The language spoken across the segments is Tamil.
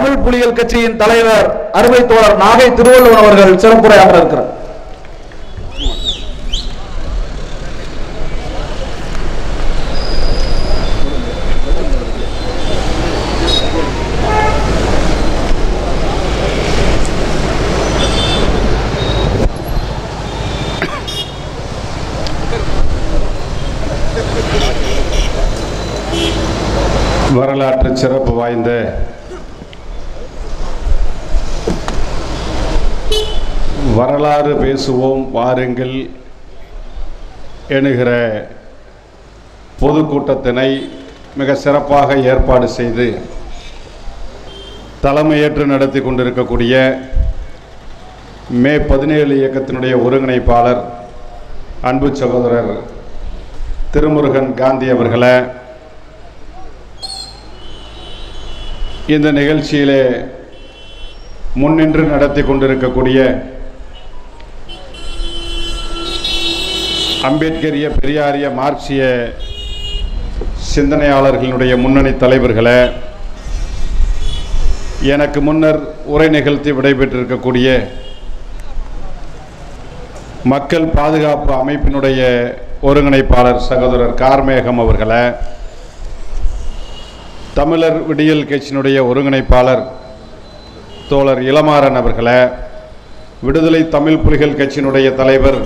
தமிழ் புலிகள் கட்சியின் தலைவர் அருமை தோழர் நாகை திருவள்ளுவர் அவர்கள் சிறப்புரையாற்ற இருக்கிறார் வரலாற்று சிறப்பு வாய்ந்த வரலாறு பேசுவோம் வாருங்கள் எனுகிற பொதுக்கூட்டத்தினை மிக சிறப்பாக ஏற்பாடு செய்து தலைமையேற்று நடத்தி கொண்டிருக்கக்கூடிய மே பதினேழு இயக்கத்தினுடைய ஒருங்கிணைப்பாளர் அன்பு சகோதரர் திருமுருகன் காந்தி அவர்களை இந்த நிகழ்ச்சியிலே முன்னின்று நடத்தி கொண்டிருக்கக்கூடிய அம்பேத்கரிய பெரியாரிய மார்க்சிய சிந்தனையாளர்களுடைய முன்னணி தலைவர்களை எனக்கு முன்னர் உரை நிகழ்த்தி விடைபெற்றிருக்கக்கூடிய மக்கள் பாதுகாப்பு அமைப்பினுடைய ஒருங்கிணைப்பாளர் சகோதரர் கார்மேகம் அவர்களை தமிழர் விடியல் கட்சியினுடைய ஒருங்கிணைப்பாளர் தோழர் இளமாறன் அவர்களை விடுதலை தமிழ் புலிகள் கட்சியினுடைய தலைவர்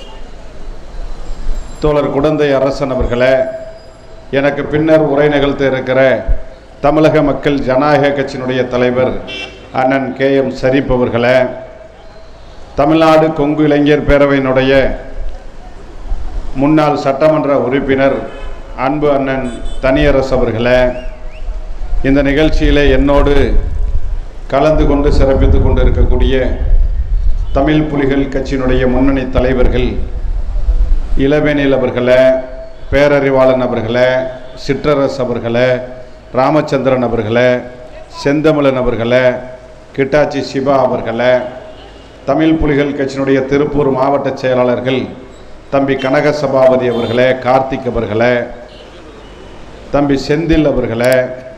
தோழர் குடந்தை அரசன் அவர்களை எனக்கு பின்னர் உரை நிகழ்த்த இருக்கிற தமிழக மக்கள் ஜனநாயக கட்சியினுடைய தலைவர் அண்ணன் கே எம் ஷரீப் அவர்களை தமிழ்நாடு கொங்கு இளைஞர் பேரவையினுடைய முன்னாள் சட்டமன்ற உறுப்பினர் அன்பு அண்ணன் தனியரசு அவர்களை இந்த நிகழ்ச்சியிலே என்னோடு கலந்து கொண்டு சிறப்பித்து கொண்டு இருக்கக்கூடிய தமிழ் புலிகள் கட்சியினுடைய முன்னணி தலைவர்கள் இளவேனில் அவர்களை பேரறிவாளன் அவர்களை சிற்றரசு அவர்களை ராமச்சந்திரன் அவர்களை செந்தமிழன் அவர்களை கிட்டாச்சி சிவா அவர்களை தமிழ் புலிகள் கட்சியினுடைய திருப்பூர் மாவட்ட செயலாளர்கள் தம்பி கனக சபாபதி அவர்களே கார்த்திக் அவர்களே தம்பி செந்தில் அவர்களே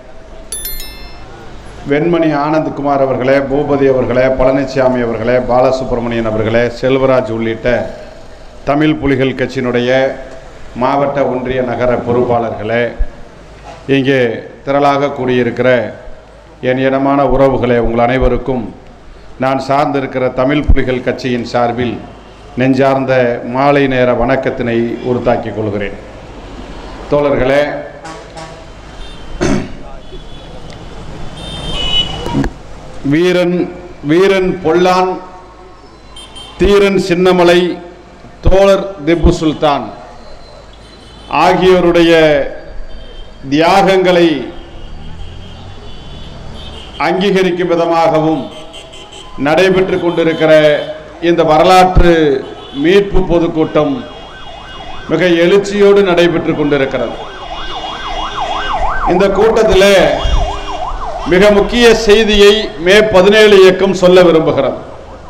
வெண்மணி ஆனந்த்குமார் அவர்களே பூபதி அவர்களே பழனிசாமி அவர்களே பாலசுப்ரமணியன் அவர்களே செல்வராஜ் உள்ளிட்ட தமிழ் புலிகள் கட்சியினுடைய மாவட்ட ஒன்றிய நகர பொறுப்பாளர்களே இங்கே திரளாக கூடியிருக்கிற என் இனமான உறவுகளே உங்கள் அனைவருக்கும் நான் சார்ந்திருக்கிற தமிழ் புலிகள் கட்சியின் சார்பில் நெஞ்சார்ந்த மாலை நேர வணக்கத்தினை உறுத்தாக்கிக் கொள்கிறேன் தோழர்களே வீரன் வீரன் பொல்லான் தீரன் சின்னமலை தோழர் திப்பு சுல்தான் ஆகியோருடைய தியாகங்களை அங்கீகரிக்கும் விதமாகவும் நடைபெற்று கொண்டிருக்கிற இந்த வரலாற்று மீட்பு பொதுக்கூட்டம் மிக எழுச்சியோடு நடைபெற்று கொண்டிருக்கிறது இந்த கூட்டத்தில் மிக முக்கிய செய்தியை மே பதினேழு இயக்கம் சொல்ல விரும்புகிறது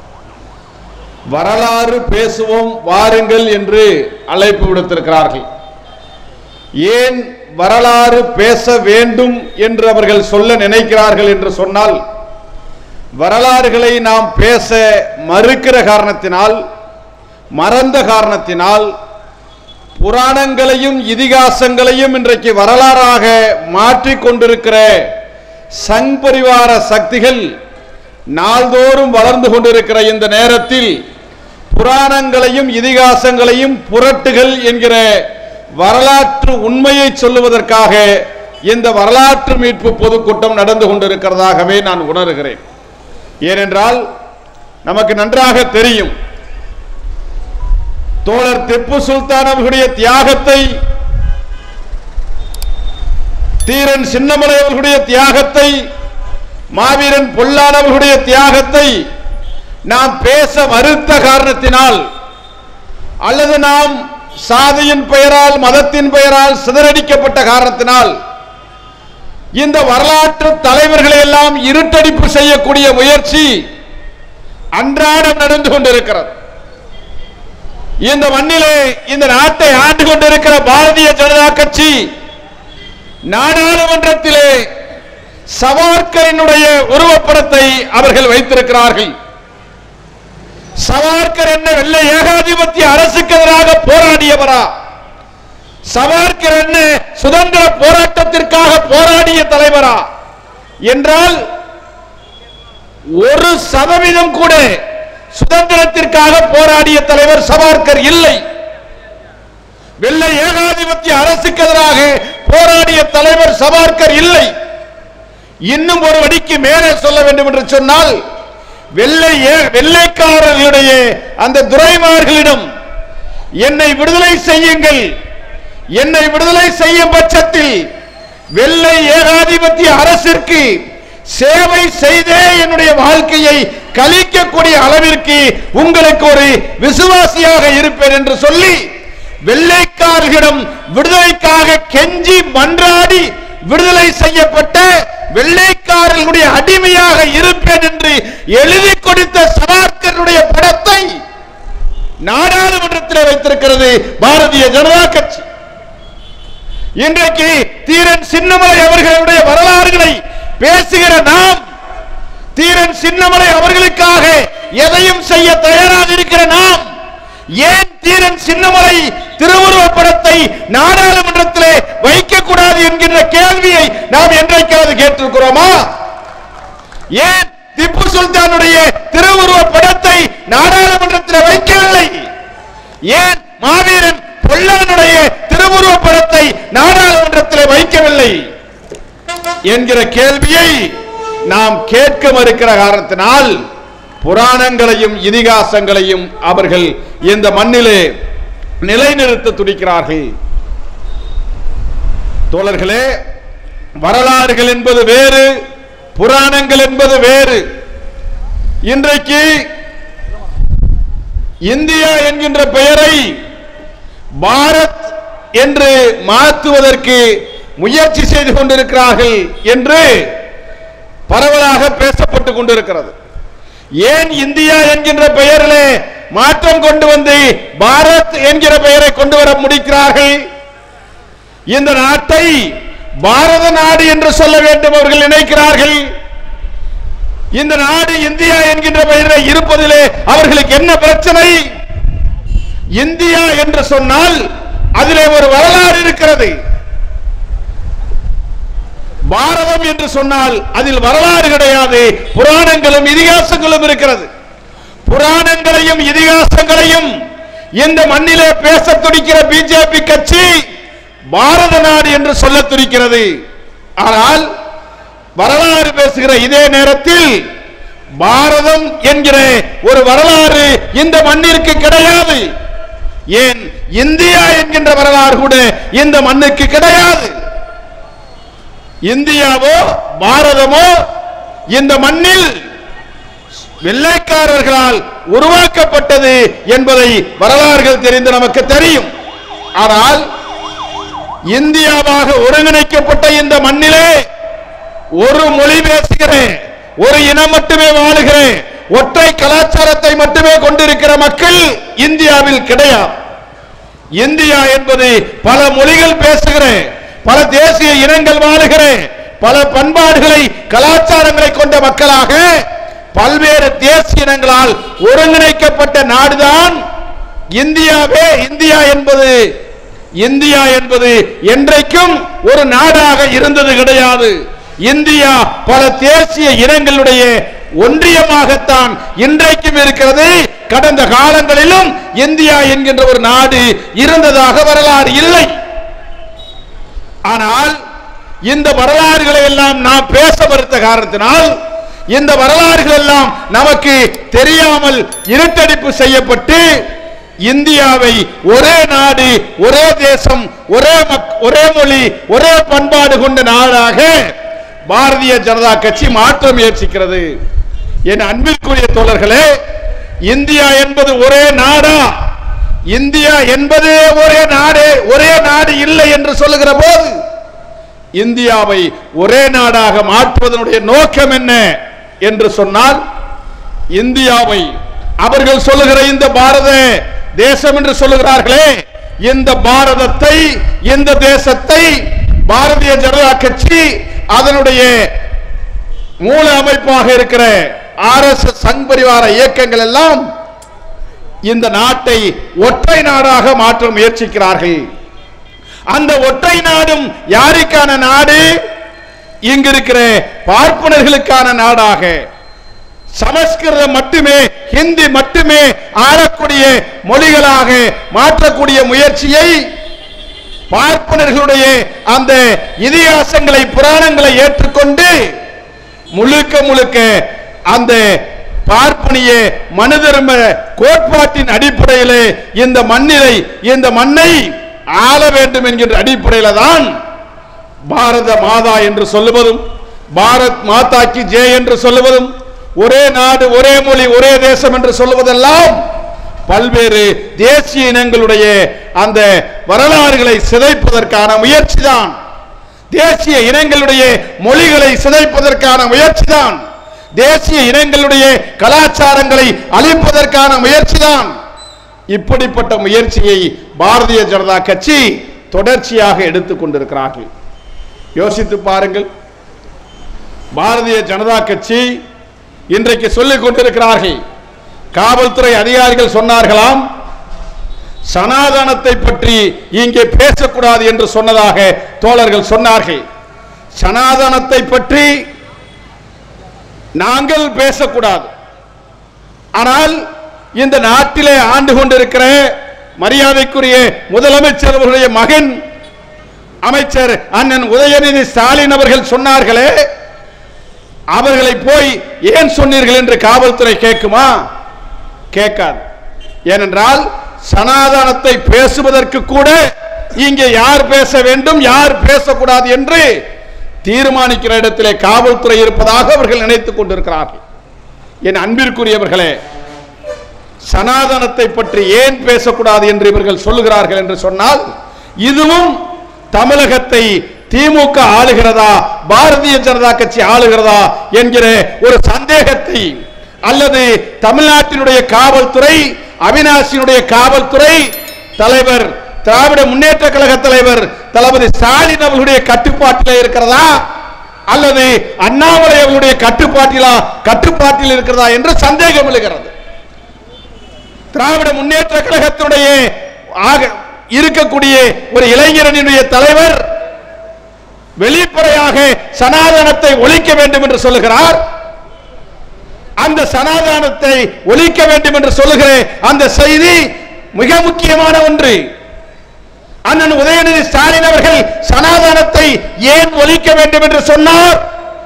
வரலாறு பேசுவோம் வாருங்கள் என்று அழைப்பு விடுத்திருக்கிறார்கள் ஏன் வரலாறு பேச வேண்டும் என்று அவர்கள் சொல்ல நினைக்கிறார்கள் என்று சொன்னால் வரலாறுகளை நாம் பேச மறுக்கிற காரணத்தினால் மறந்த காரணத்தினால் புராணங்களையும் இதிகாசங்களையும் இன்றைக்கு வரலாறாக மாற்றிக் கொண்டிருக்கிற சங் பரிவார சக்திகள் நாள்தோறும் வளர்ந்து கொண்டிருக்கிற இந்த நேரத்தில் புராணங்களையும் இதிகாசங்களையும் புரட்டுகள் என்கிற வரலாற்று உண்மையை சொல்லுவதற்காக இந்த வரலாற்று மீட்பு பொதுக்கூட்டம் நடந்து கொண்டிருக்கிறதாகவே நான் உணர்கிறேன் ஏனென்றால் நமக்கு நன்றாக தெரியும் தோழர் திப்பு சுல்தான் அவர்களுடைய தியாகத்தை தீரன் சின்னமலை அவர்களுடைய தியாகத்தை மாவீரன் பொல்லான் அவர்களுடைய தியாகத்தை நாம் பேச மறுத்த காரணத்தினால் அல்லது நாம் சாதியின் பெயரால் மதத்தின் பெயரால் சிதறடிக்கப்பட்ட காரணத்தினால் இந்த வரலாற்று தலைவர்களை எல்லாம் இருட்டடிப்பு செய்யக்கூடிய முயற்சி அன்றாடம் நடந்து கொண்டிருக்கிறது இந்த மண்ணிலே இந்த நாட்டை ஆண்டு கொண்டிருக்கிற பாரதிய ஜனதா கட்சி நாடாளுமன்றத்திலே சவார்கரினுடைய உருவப்படத்தை அவர்கள் வைத்திருக்கிறார்கள் சவார்கர் என்ன வெள்ளை ஏகாதிபத்திய அரசுக்கு எதிராக போராடியவரா சவார்கர் என்ன சுதந்திர போராட்டத்திற்காக போராடிய தலைவரா என்றால் ஒரு சதவீதம் கூட சுதந்திரத்திற்காக போராடிய தலைவர் சவார்கர் இல்லை வெள்ளை ஏகாதிபத்திய அரசுக்கு எதிராக போராடிய தலைவர் சவார்கர் இல்லை இன்னும் ஒரு வடிக்கு மேலே சொல்ல வேண்டும் என்று சொன்னால் வெள்ளை ஏ- வெள்ளைக்காரர்களுடைய அந்த துரைமார்களிடம் என்னை விடுதலை செய்யுங்கள் என்னை விடுதலை செய்யும் பட்சத்தில் வெள்ளை ஏகாதிபத்திய அரசிற்கு சேவை செய்தே என்னுடைய வாழ்க்கையை கழிக்கக்கூடிய அளவிற்கு உங்களுக்கு ஒரு விசுவாசியாக இருப்பேன் என்று சொல்லி வெள்ளைக்காரர்களிடம் விடுதலைக்காக கெஞ்சி மன்றாடி விடுதலை செய்யப்பட்ட வெள்ளைக்காரர்களுடைய அடிமையாக இருப்பேன் என்று எழுதி கொடுத்த சவார்கருடைய படத்தை நாடாளுமன்றத்தில் வைத்திருக்கிறது பாரதிய ஜனதா கட்சி இன்றைக்கு தீரன் சின்னமலை அவர்களுடைய வரலாறுகளை பேசுகிற நாம் தீரன் சின்னமலை அவர்களுக்காக எதையும் செய்ய தயாராக இருக்கிற நாம் ஏன் தீரன் சின்னமலை திருவுருவப் படத்தை நாடாளுமன்றத்திலே வைக்கக்கூடாது என்கின்ற கேள்வியை நாம் என்றைக்காவது கேட்டிருக்கிறோமா ஏன் திப்பு சுல்தானுடைய திருவுருவப் படத்தை நாடாளுமன்றத்தில் வைக்கவில்லை ஏன் மாவீரன் பொல்லானுடைய திருவுருவப் படத்தை நாடாளுமன்றத்தில் வைக்கவில்லை என்கிற கேள்வியை நாம் கேட்க மறுக்கிற காரணத்தினால் புராணங்களையும் இதிகாசங்களையும் அவர்கள் இந்த மண்ணிலே நிலைநிறுத்த துடிக்கிறார்கள் தோழர்களே வரலாறுகள் என்பது வேறு புராணங்கள் என்பது வேறு இன்றைக்கு இந்தியா என்கின்ற பெயரை பாரத் என்று மாற்றுவதற்கு முயற்சி செய்து கொண்டிருக்கிறார்கள் என்று பரவலாக பேசப்பட்டுக் கொண்டிருக்கிறது ஏன் இந்தியா என்கின்ற பெயரிலே மாற்றம் கொண்டு வந்து பாரத் என்கிற பெயரை கொண்டு வர முடிக்கிறார்கள் இந்த நாட்டை பாரத நாடு என்று சொல்ல வேண்டும் அவர்கள் நினைக்கிறார்கள் இந்த நாடு இந்தியா என்கின்ற பெயரில் இருப்பதிலே அவர்களுக்கு என்ன பிரச்சனை இந்தியா என்று சொன்னால் அதிலே ஒரு வரலாறு இருக்கிறது பாரதம் என்று சொன்னால் அதில் வரலாறு கிடையாது புராணங்களும் இதிகாசங்களும் இருக்கிறது புராணங்களையும் இதிகாசங்களையும் இந்த மண்ணிலே பேச துடிக்கிற பிஜேபி கட்சி பாரத நாடு என்று சொல்ல துடிக்கிறது ஆனால் வரலாறு பேசுகிற இதே நேரத்தில் பாரதம் என்கிற ஒரு வரலாறு இந்த மண்ணிற்கு கிடையாது ஏன் இந்தியா என்கின்ற வரலாறு கூட இந்த மண்ணுக்கு கிடையாது இந்தியாவோ பாரதமோ இந்த மண்ணில் வெள்ளைக்காரர்களால் உருவாக்கப்பட்டது என்பதை வரலாறுகள் தெரிந்து நமக்கு தெரியும் ஆனால் இந்தியாவாக ஒருங்கிணைக்கப்பட்ட இந்த மண்ணிலே ஒரு மொழி பேசுகிறேன் ஒரு இனம் மட்டுமே வாழுகிறேன் ஒற்றை கலாச்சாரத்தை மட்டுமே கொண்டிருக்கிற மக்கள் இந்தியாவில் கிடையாது இந்தியா என்பது பல மொழிகள் பேசுகிறேன் பல தேசிய இனங்கள் வாழுகிறேன் பல பண்பாடுகளை கலாச்சாரங்களை கொண்ட மக்களாக பல்வேறு தேசிய இனங்களால் ஒருங்கிணைக்கப்பட்ட நாடுதான் இந்தியாவே இந்தியா என்பது இந்தியா என்பது என்றைக்கும் ஒரு நாடாக இருந்தது கிடையாது இந்தியா பல தேசிய இனங்களுடைய ஒன்றியமாகத்தான் இன்றைக்கும் இருக்கிறது கடந்த காலங்களிலும் இந்தியா என்கின்ற ஒரு நாடு இருந்ததாக வரலாறு இல்லை ஆனால் இந்த வரலாறுகளை எல்லாம் நாம் பேச மறுத்த காரணத்தினால் இந்த வரலாறுகள் எல்லாம் நமக்கு தெரியாமல் இருட்டடிப்பு செய்யப்பட்டு இந்தியாவை ஒரே நாடு ஒரே தேசம் ஒரே மக்- ஒரே மொழி ஒரே பண்பாடு கொண்ட நாடாக பாரதிய ஜனதா கட்சி மாற்ற முயற்சிக்கிறது என் அன்பிற்குரிய தோழர்களே இந்தியா என்பது ஒரே நாடா இந்தியா என்பதே ஒரே நாடு ஒரே நாடு இல்லை என்று சொல்லுகிற போது இந்தியாவை ஒரே நாடாக மாற்றுவதனுடைய நோக்கம் என்ன என்று சொன்னால் இந்தியாவை அவர்கள் சொல்லுகிற இந்த பாரத தேசம் என்று சொல்லுகிறார்களே இந்த பாரதத்தை இந்த தேசத்தை பாரதிய ஜனதா கட்சி அதனுடைய மூல அமைப்பாக இருக்கிற ஆர்எஸ்எஸ் சங் பரிவார இயக்கங்கள் எல்லாம் இந்த நாட்டை ஒற்றை நாடாக மாற்ற முயற்சிக்கிறார்கள் அந்த ஒற்றை நாடும் யாருக்கான நாடு இங்க இருக்கிற பார்ப்பனர்களுக்கான நாடாக சமஸ்கிருதம் மட்டுமே ஹிந்தி மட்டுமே ஆளக்கூடிய மொழிகளாக மாற்றக்கூடிய முயற்சியை பார்ப்பனர்களுடைய அந்த இதிகாசங்களை புராணங்களை ஏற்றுக்கொண்டு முழுக்க முழுக்க அந்த பார்ப்பனிய மனு தர்ம கோட்பாட்டின் அடிப்படையிலே இந்த மண்ணிலை இந்த மண்ணை ஆள வேண்டும் என்கின்ற அடிப்படையில தான் பாரத மாதா என்று சொல்லுவதும் பாரத் மாதா கி ஜெய் என்று சொல்லுவதும் ஒரே நாடு ஒரே மொழி ஒரே தேசம் என்று சொல்லுவதெல்லாம் பல்வேறு தேசிய இனங்களுடைய அந்த வரலாறுகளை சிதைப்பதற்கான முயற்சி தான் தேசிய இனங்களுடைய மொழிகளை சிதைப்பதற்கான முயற்சி தான் தேசிய இனங்களுடைய கலாச்சாரங்களை அழிப்பதற்கான முயற்சி தான் இப்படிப்பட்ட முயற்சியை பாரதிய ஜனதா கட்சி தொடர்ச்சியாக எடுத்துக் கொண்டிருக்கிறார்கள் யோசித்து பாருங்கள் பாரதிய ஜனதா கட்சி இன்றைக்கு சொல்லிக் கொண்டிருக்கிறார்கள் காவல்துறை அதிகாரிகள் சொன்னார்களாம் சனாதனத்தை பற்றி இங்கே பேசக்கூடாது என்று சொன்னதாக தோழர்கள் சொன்னார்கள் சனாதனத்தை பற்றி நாங்கள் பேசக்கூடாது ஆனால் இந்த நாட்டிலே ஆண்டு கொண்டிருக்கிற மரியாதைக்குரிய முதலமைச்சர் அவர்களுடைய மகன் அமைச்சர் அண்ணன் உதயநிதி ஸ்டாலின் அவர்கள் சொன்னார்களே அவர்களை போய் ஏன் சொன்னீர்கள் என்று காவல்துறை கேட்குமா கேட்காது ஏனென்றால் சனாதனத்தை பேசுவதற்கு கூட இங்கே யார் பேச வேண்டும் யார் பேசக்கூடாது என்று தீர்மானிக்கிற இடத்திலே காவல்துறை இருப்பதாக அவர்கள் நினைத்துக் கொண்டிருக்கிறார்கள் என் அன்பிற்குரியவர்களே சனாதனத்தை பற்றி ஏன் பேசக்கூடாது என்று இவர்கள் சொல்லுகிறார்கள் என்று சொன்னால் இதுவும் தமிழகத்தை திமுக ஆளுகிறதா பாரதிய ஜனதா கட்சி ஆளுகிறதா என்கிற ஒரு சந்தேகத்தை அல்லது தமிழ்நாட்டினுடைய காவல்துறை அவினாசியினுடைய காவல்துறை தலைவர் திராவிட முன்னேற்ற கழக தலைவர் தளபதி ஸ்டாலின் அவர்களுடைய கட்டுப்பாட்டில் இருக்கிறதா அல்லது அண்ணாமலை அவர்களுடைய கட்டுப்பாட்டிலா கட்டுப்பாட்டில் இருக்கிறதா என்று சந்தேகம் எழுகிறது திராவிட முன்னேற்ற கழகத்தினுடைய ஆக இருக்கக்கூடிய ஒரு இளைஞரனுடைய தலைவர் வெளிப்படையாக சனாதனத்தை ஒழிக்க வேண்டும் என்று சொல்லுகிறார் அந்த சனாதனத்தை ஒழிக்க வேண்டும் என்று சொல்லுகிற அந்த செய்தி மிக முக்கியமான ஒன்று அண்ணன் உதயநிதி ஸ்டாலின் அவர்கள் சனாதனத்தை ஏன் ஒழிக்க வேண்டும் என்று சொன்னார்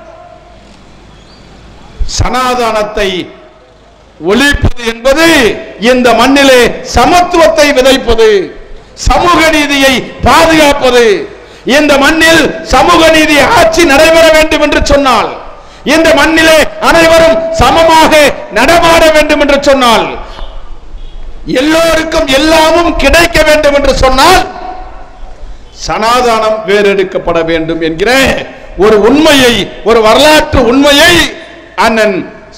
சனாதனத்தை ஒழிப்பது என்பது இந்த மண்ணிலே சமத்துவத்தை விதைப்பது சமூக நீதியை பாதுகாப்பது இந்த மண்ணில் சமூக நீதி ஆட்சி நடைபெற வேண்டும் என்று சொன்னால் இந்த மண்ணிலே அனைவரும் சமமாக நடமாட வேண்டும் என்று சொன்னால் எல்லோருக்கும் எல்லாமும் கிடைக்க வேண்டும் என்று சொன்னால் சனாதானம் வேறெடுக்கப்பட வேண்டும் என்கிற ஒரு உண்மையை ஒரு வரலாற்று உண்மையை அண்ணன்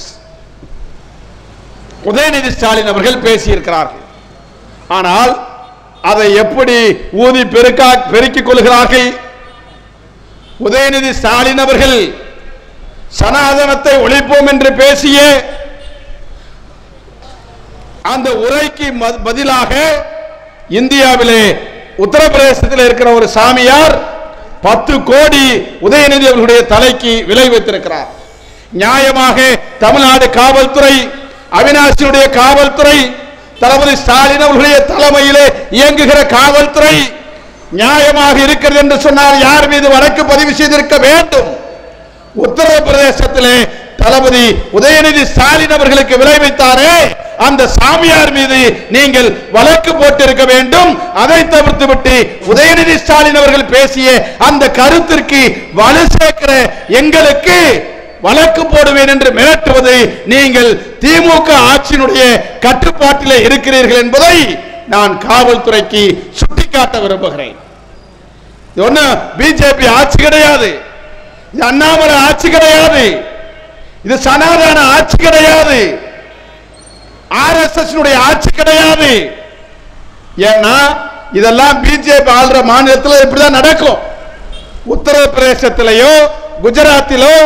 உதயநிதி ஸ்டாலின் அவர்கள் பேசியிருக்கிறார்கள் ஆனால் அதை எப்படி ஊதி பெருக்கா பெருக்கிக் கொள்கிறார்கள் உதயநிதி ஸ்டாலின் அவர்கள் சனாதனத்தை ஒழிப்போம் என்று பேசிய அந்த உரைக்கு ம- பதிலாக இந்தியாவிலே உத்தரப்பிரதேசத்தில் இருக்கிற ஒரு சாமியார் பத்து கோடி உதயநிதி அவர்களுடைய தலைக்கு விலை வைத்திருக்கிறார் நியாயமாக தமிழ்நாடு காவல்துறை அவினாசியுடைய காவல்துறை தளபதி ஸ்டாலின் அவர்களுடைய தலைமையிலே இயங்குகிற காவல்துறை நியாயமாக இருக்கிறது என்று சொன்னால் யார் மீது வழக்கு பதிவு செய்திருக்க வேண்டும் உத்தரப்பிரதேசத்திலே தளபதி உதயநிதி ஸ்டாலின் அவர்களுக்கு விலை வைத்தாரே அந்த சாமியார் மீது நீங்கள் வழக்கு போட்டிருக்க வேண்டும் அதை தவிர்த்து விட்டு உதயநிதி ஸ்டாலின் அவர்கள் பேசிய அந்த கருத்திற்கு வலு சேர்க்கிற எங்களுக்கு வழக்கு போடுவேன் என்று மிரட்டுவது நீங்கள் திமுக ஆட்சியினுடைய கட்டுப்பாட்டிலே இருக்கிறீர்கள் என்பதை நான் காவல்துறைக்கு சுட்டிக்காட்ட விரும்புகிறேன் இது ஒண்ணு பிஜேபி ஆட்சி கிடையாது இது அண்ணாமலை ஆட்சி கிடையாது இது சனாதன ஆட்சி கிடையாது ஆர்எஸ்எஸ் ஆட்சி கிடையாது ஏன்னா இதெல்லாம் பிஜேபி ஆள்ற மாநிலத்தில் இப்படிதான் நடக்கும் உத்தரப்பிரதேசத்திலேயோ குஜராத்திலோ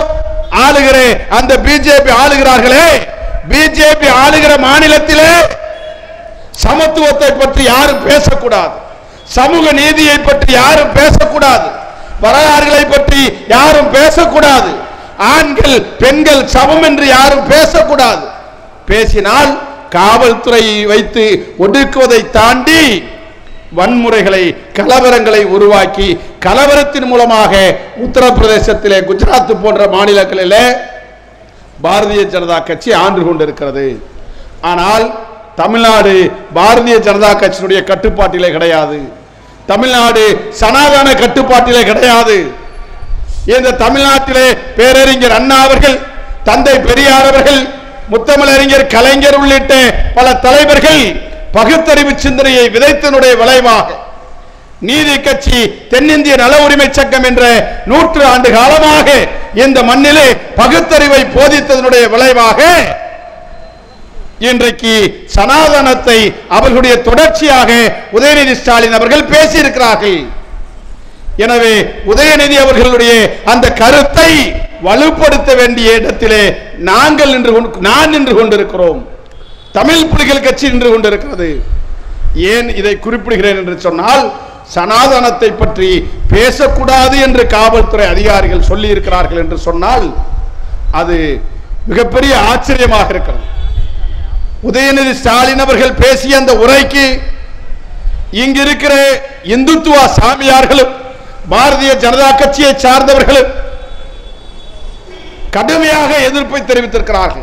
ஆளுகிற அந்த பிஜேபி ஆளுகிறார்களே பிஜேபி ஆளுகிற மாநிலத்திலே சமத்துவத்தை பற்றி யாரும் பேசக்கூடாது சமூக நீதியை பற்றி யாரும் பேசக்கூடாது வரலாறுகளை பற்றி யாரும் பேசக்கூடாது ஆண்கள் பெண்கள் சமம் என்று யாரும் பேசக்கூடாது பேசினால் காவல்துறையை வைத்து ஒடுக்குவதை தாண்டி வன்முறைகளை கலவரங்களை உருவாக்கி கலவரத்தின் மூலமாக உத்தரப்பிரதேசத்திலே குஜராத் போன்ற மாநிலங்களிலே பாரதிய ஜனதா கட்சி ஆண்டு கொண்டிருக்கிறது ஆனால் தமிழ்நாடு பாரதிய ஜனதா கட்சியினுடைய கட்டுப்பாட்டிலே கிடையாது தமிழ்நாடு சனாதன கட்டுப்பாட்டிலே கிடையாது இந்த தமிழ்நாட்டிலே பேரறிஞர் அண்ணா அவர்கள் தந்தை பெரியார் அவர்கள் முத்தமிழறிஞர் கலைஞர் உள்ளிட்ட பல தலைவர்கள் பகுத்தறிவு சிந்தனையை விதைத்தனுடைய விளைவாக நீதி கட்சி தென்னிந்திய நல உரிமை சங்கம் என்ற நூற்று ஆண்டு காலமாக இந்த மண்ணிலே பகுத்தறிவை போதித்ததனுடைய விளைவாக இன்றைக்கு சனாதனத்தை அவர்களுடைய தொடர்ச்சியாக உதயநிதி ஸ்டாலின் அவர்கள் பேசியிருக்கிறார்கள் எனவே உதயநிதி அவர்களுடைய அந்த கருத்தை வலுப்படுத்த வேண்டிய இடத்திலே நாங்கள் நின்று கொண்டு நான் நின்று கொண்டிருக்கிறோம் தமிழ் புலிகள் கட்சி நின்று கொண்டிருக்கிறது ஏன் இதை குறிப்பிடுகிறேன் என்று சொன்னால் சனாதனத்தை பற்றி பேசக்கூடாது என்று காவல்துறை அதிகாரிகள் சொல்லி இருக்கிறார்கள் என்று சொன்னால் அது மிகப்பெரிய ஆச்சரியமாக இருக்கிறது உதயநிதி ஸ்டாலின் அவர்கள் பேசிய அந்த உரைக்கு இங்க இருக்கிற இந்துத்துவ சாமியார்களும் பாரதிய ஜனதா கட்சியை சார்ந்தவர்களும் கடுமையாக எதிர்ப்பை தெரிவித்திருக்கிறார்கள்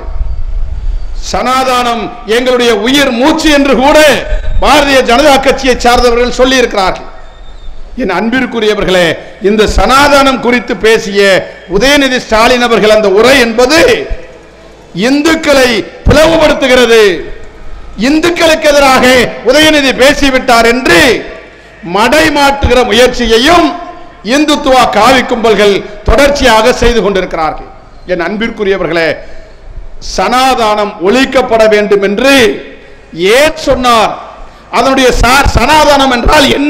சனாதானம் எங்களுடைய உயிர் மூச்சு என்று கூட பாரதிய ஜனதா கட்சியை சார்ந்தவர்கள் சொல்லி இருக்கிறார்கள் என் அன்பிற்குரியவர்களே இந்த சனாதானம் குறித்து பேசிய உதயநிதி ஸ்டாலின் அவர்கள் அந்த உரை என்பது இந்துக்களை பிளவுபடுத்துகிறது இந்துக்களுக்கு எதிராக உதயநிதி பேசிவிட்டார் என்று மடைமாட்டுகிற முயற்சியையும் இந்துத்துவ காவி கும்பல்கள் தொடர்ச்சியாக செய்து கொண்டிருக்கிறார்கள் என் அன்பிற்குரியவர்களே சனாதானம் ஒழிக்கப்பட வேண்டும் என்று ஏன் சொன்னார் அதனுடைய சார் சனாதானம் என்றால் என்ன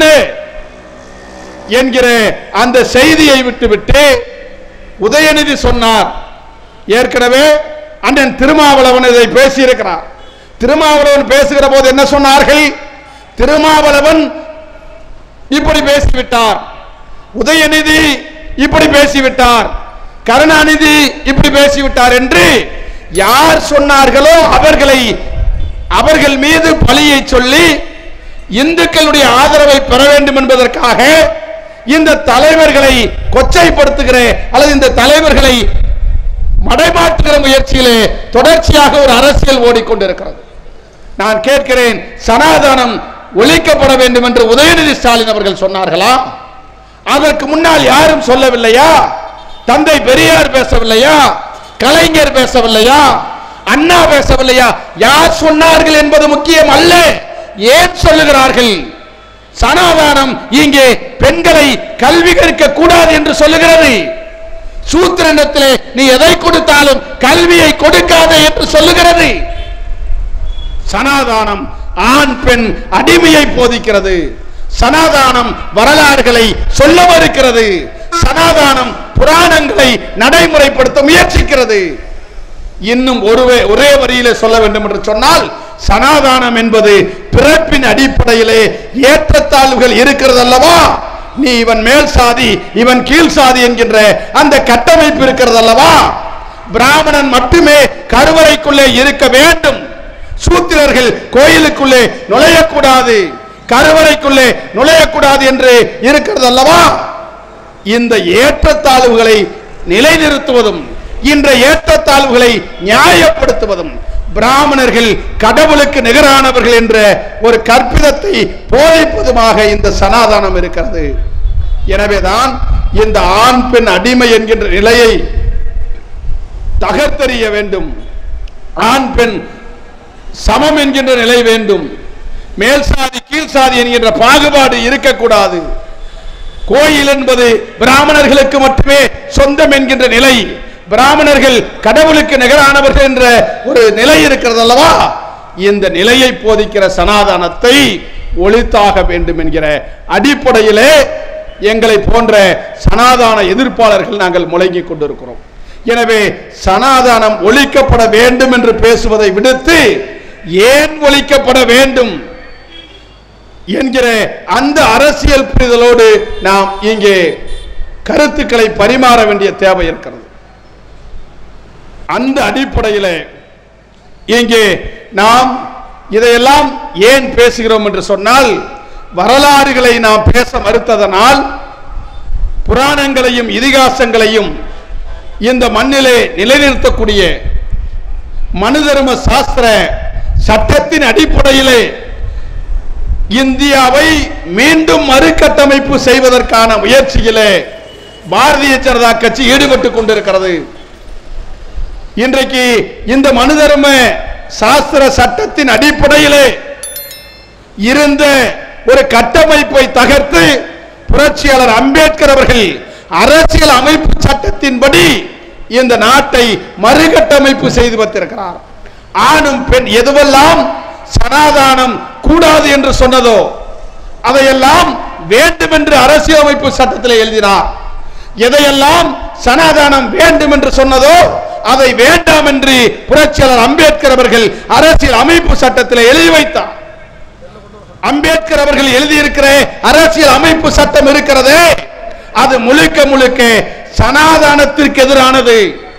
என்கிற அந்த செய்தியை விட்டுவிட்டு உதயநிதி சொன்னார் ஏற்கனவே அண்ணன் திருமாவளவன் இதை பேசியிருக்கிறார் திருமாவளவன் பேசுகிற போது என்ன சொன்னார்கள் திருமாவளவன் இப்படி பேசிவிட்டார் உதயநிதி இப்படி பேசிவிட்டார் கருணாநிதி இப்படி பேசிவிட்டார் என்று யார் சொன்னார்களோ அவர்களை அவர்கள் மீது பழியை சொல்லி இந்துக்களுடைய ஆதரவை பெற வேண்டும் என்பதற்காக இந்த தலைவர்களை கொச்சைப்படுத்துகிற அல்லது இந்த தலைவர்களை மடைமாற்றுகிற முயற்சியிலே தொடர்ச்சியாக ஒரு அரசியல் ஓடிக்கொண்டிருக்கிறது நான் கேட்கிறேன் சனாதனம் ஒழிக்கப்பட வேண்டும் என்று உதயநிதி ஸ்டாலின் அவர்கள் சொன்னார்களா அதற்கு முன்னால் யாரும் சொல்லவில்லையா தந்தை பெரியார் பேசவில்லையா கலைஞர் பேசவில்லையா அண்ணா பேசவில்லையா யார் சொன்னார்கள் என்பது முக்கியம் அல்ல ஏன் சொல்லுகிறார்கள் சனாதானம் இங்கே பெண்களை கல்வி கற்க கூடாது என்று சொல்லுகிறது சூத்திரனத்திலே நீ எதை கொடுத்தாலும் கல்வியை கொடுக்காதே என்று சொல்லுகிறது சனாதானம் ஆண் பெண் அடிமையை போதிக்கிறது சனாதானம் வரலாறுகளை சொல்ல மறுக்கிறது சனாதானம் புராணங்களை நடைமுறைப்படுத்த முயற்சிக்கிறது இன்னும் ஒருவே ஒரே வரியிலே சொல்ல வேண்டும் என்று சொன்னால் சனாதானம் என்பது பிறப்பின் அடிப்படையிலே ஏற்றத்தாழ்வுகள் இருக்கிறது அல்லவா நீ இவன் மேல் சாதி இவன் கீழ் சாதி என்கின்ற அந்த கட்டமைப்பு இருக்கிறது அல்லவா பிராமணன் மட்டுமே கருவறைக்குள்ளே இருக்க வேண்டும் சூத்திரர்கள் கோயிலுக்குள்ளே நுழையக்கூடாது கருவறைக்குள்ளே நுழையக்கூடாது என்று இருக்கிறது அல்லவா இந்த ஏற்றத்தாழ்வுகளை நிலைநிறுத்துவதும் இந்த ஏற்றத்தாழ்வுகளை நியாயப்படுத்துவதும் பிராமணர்கள் கடவுளுக்கு நிகரானவர்கள் என்ற ஒரு கற்பிதத்தை போதிப்பதுமாக இந்த சனாதானம் இருக்கிறது எனவேதான் இந்த ஆண் பெண் அடிமை என்கின்ற நிலையை தகர்த்தெறிய வேண்டும் ஆண் பெண் சமம் என்கின்ற நிலை வேண்டும் மேல் சாதி கீழ் சாதி என்கின்ற பாகுபாடு இருக்கக்கூடாது கோயில் என்பது பிராமணர்களுக்கு மட்டுமே சொந்தம் என்கின்ற நிலை பிராமணர்கள் கடவுளுக்கு நிகரானவர்கள் என்ற ஒரு நிலை இருக்கிறது அல்லவா இந்த நிலையை போதிக்கிற சனாதனத்தை ஒழித்தாக வேண்டும் என்கிற அடிப்படையிலே எங்களை போன்ற சனாதான எதிர்ப்பாளர்கள் நாங்கள் முழங்கிக் கொண்டிருக்கிறோம் எனவே சனாதனம் ஒழிக்கப்பட வேண்டும் என்று பேசுவதை விடுத்து ஏன் ஒழிக்கப்பட வேண்டும் என்கிற அந்த அரசியல் புரிதலோடு நாம் இங்கே கருத்துக்களை பரிமாற வேண்டிய தேவை இருக்கிறது அந்த அடிப்படையில் இங்கே நாம் இதையெல்லாம் ஏன் பேசுகிறோம் என்று சொன்னால் வரலாறுகளை நாம் பேச மறுத்ததனால் புராணங்களையும் இதிகாசங்களையும் இந்த மண்ணிலே நிலைநிறுத்தக்கூடிய மனு தர்ம சாஸ்திர சட்டத்தின் அடிப்படையிலே இந்தியாவை மீண்டும் மறுகட்டமைப்பு செய்வதற்கான முயற்சியிலே பாரதிய ஜனதா கட்சி ஈடுபட்டுக் கொண்டிருக்கிறது இன்றைக்கு இந்த மனு தர்ம சாஸ்திர சட்டத்தின் அடிப்படையிலே இருந்த ஒரு கட்டமைப்பை தகர்த்து புரட்சியாளர் அம்பேத்கர் அவர்கள் அரசியல் அமைப்பு சட்டத்தின்படி இந்த நாட்டை மறுகட்டமைப்பு செய்து வைத்திருக்கிறார் ஆணும் பெண் எதுவெல்லாம் சனாதானம் கூடாது என்று சொன்னதோ அதையெல்லாம் வேண்டும் என்று அரசியலமைப்பு சட்டத்தில் எழுதினார் எதையெல்லாம் சனாதானம் வேண்டும் என்று சொன்னதோ அதை வேண்டாம் என்று புரட்சியாளர் அம்பேத்கர் அவர்கள் அரசியல் அமைப்பு சட்டத்தில் எழுதி வைத்தார் அம்பேத்கர் அவர்கள் எழுதியிருக்கிற அரசியல் அமைப்பு சட்டம் இருக்கிறதே அது முழுக்க முழுக்க சனாதானத்திற்கு எதிரானது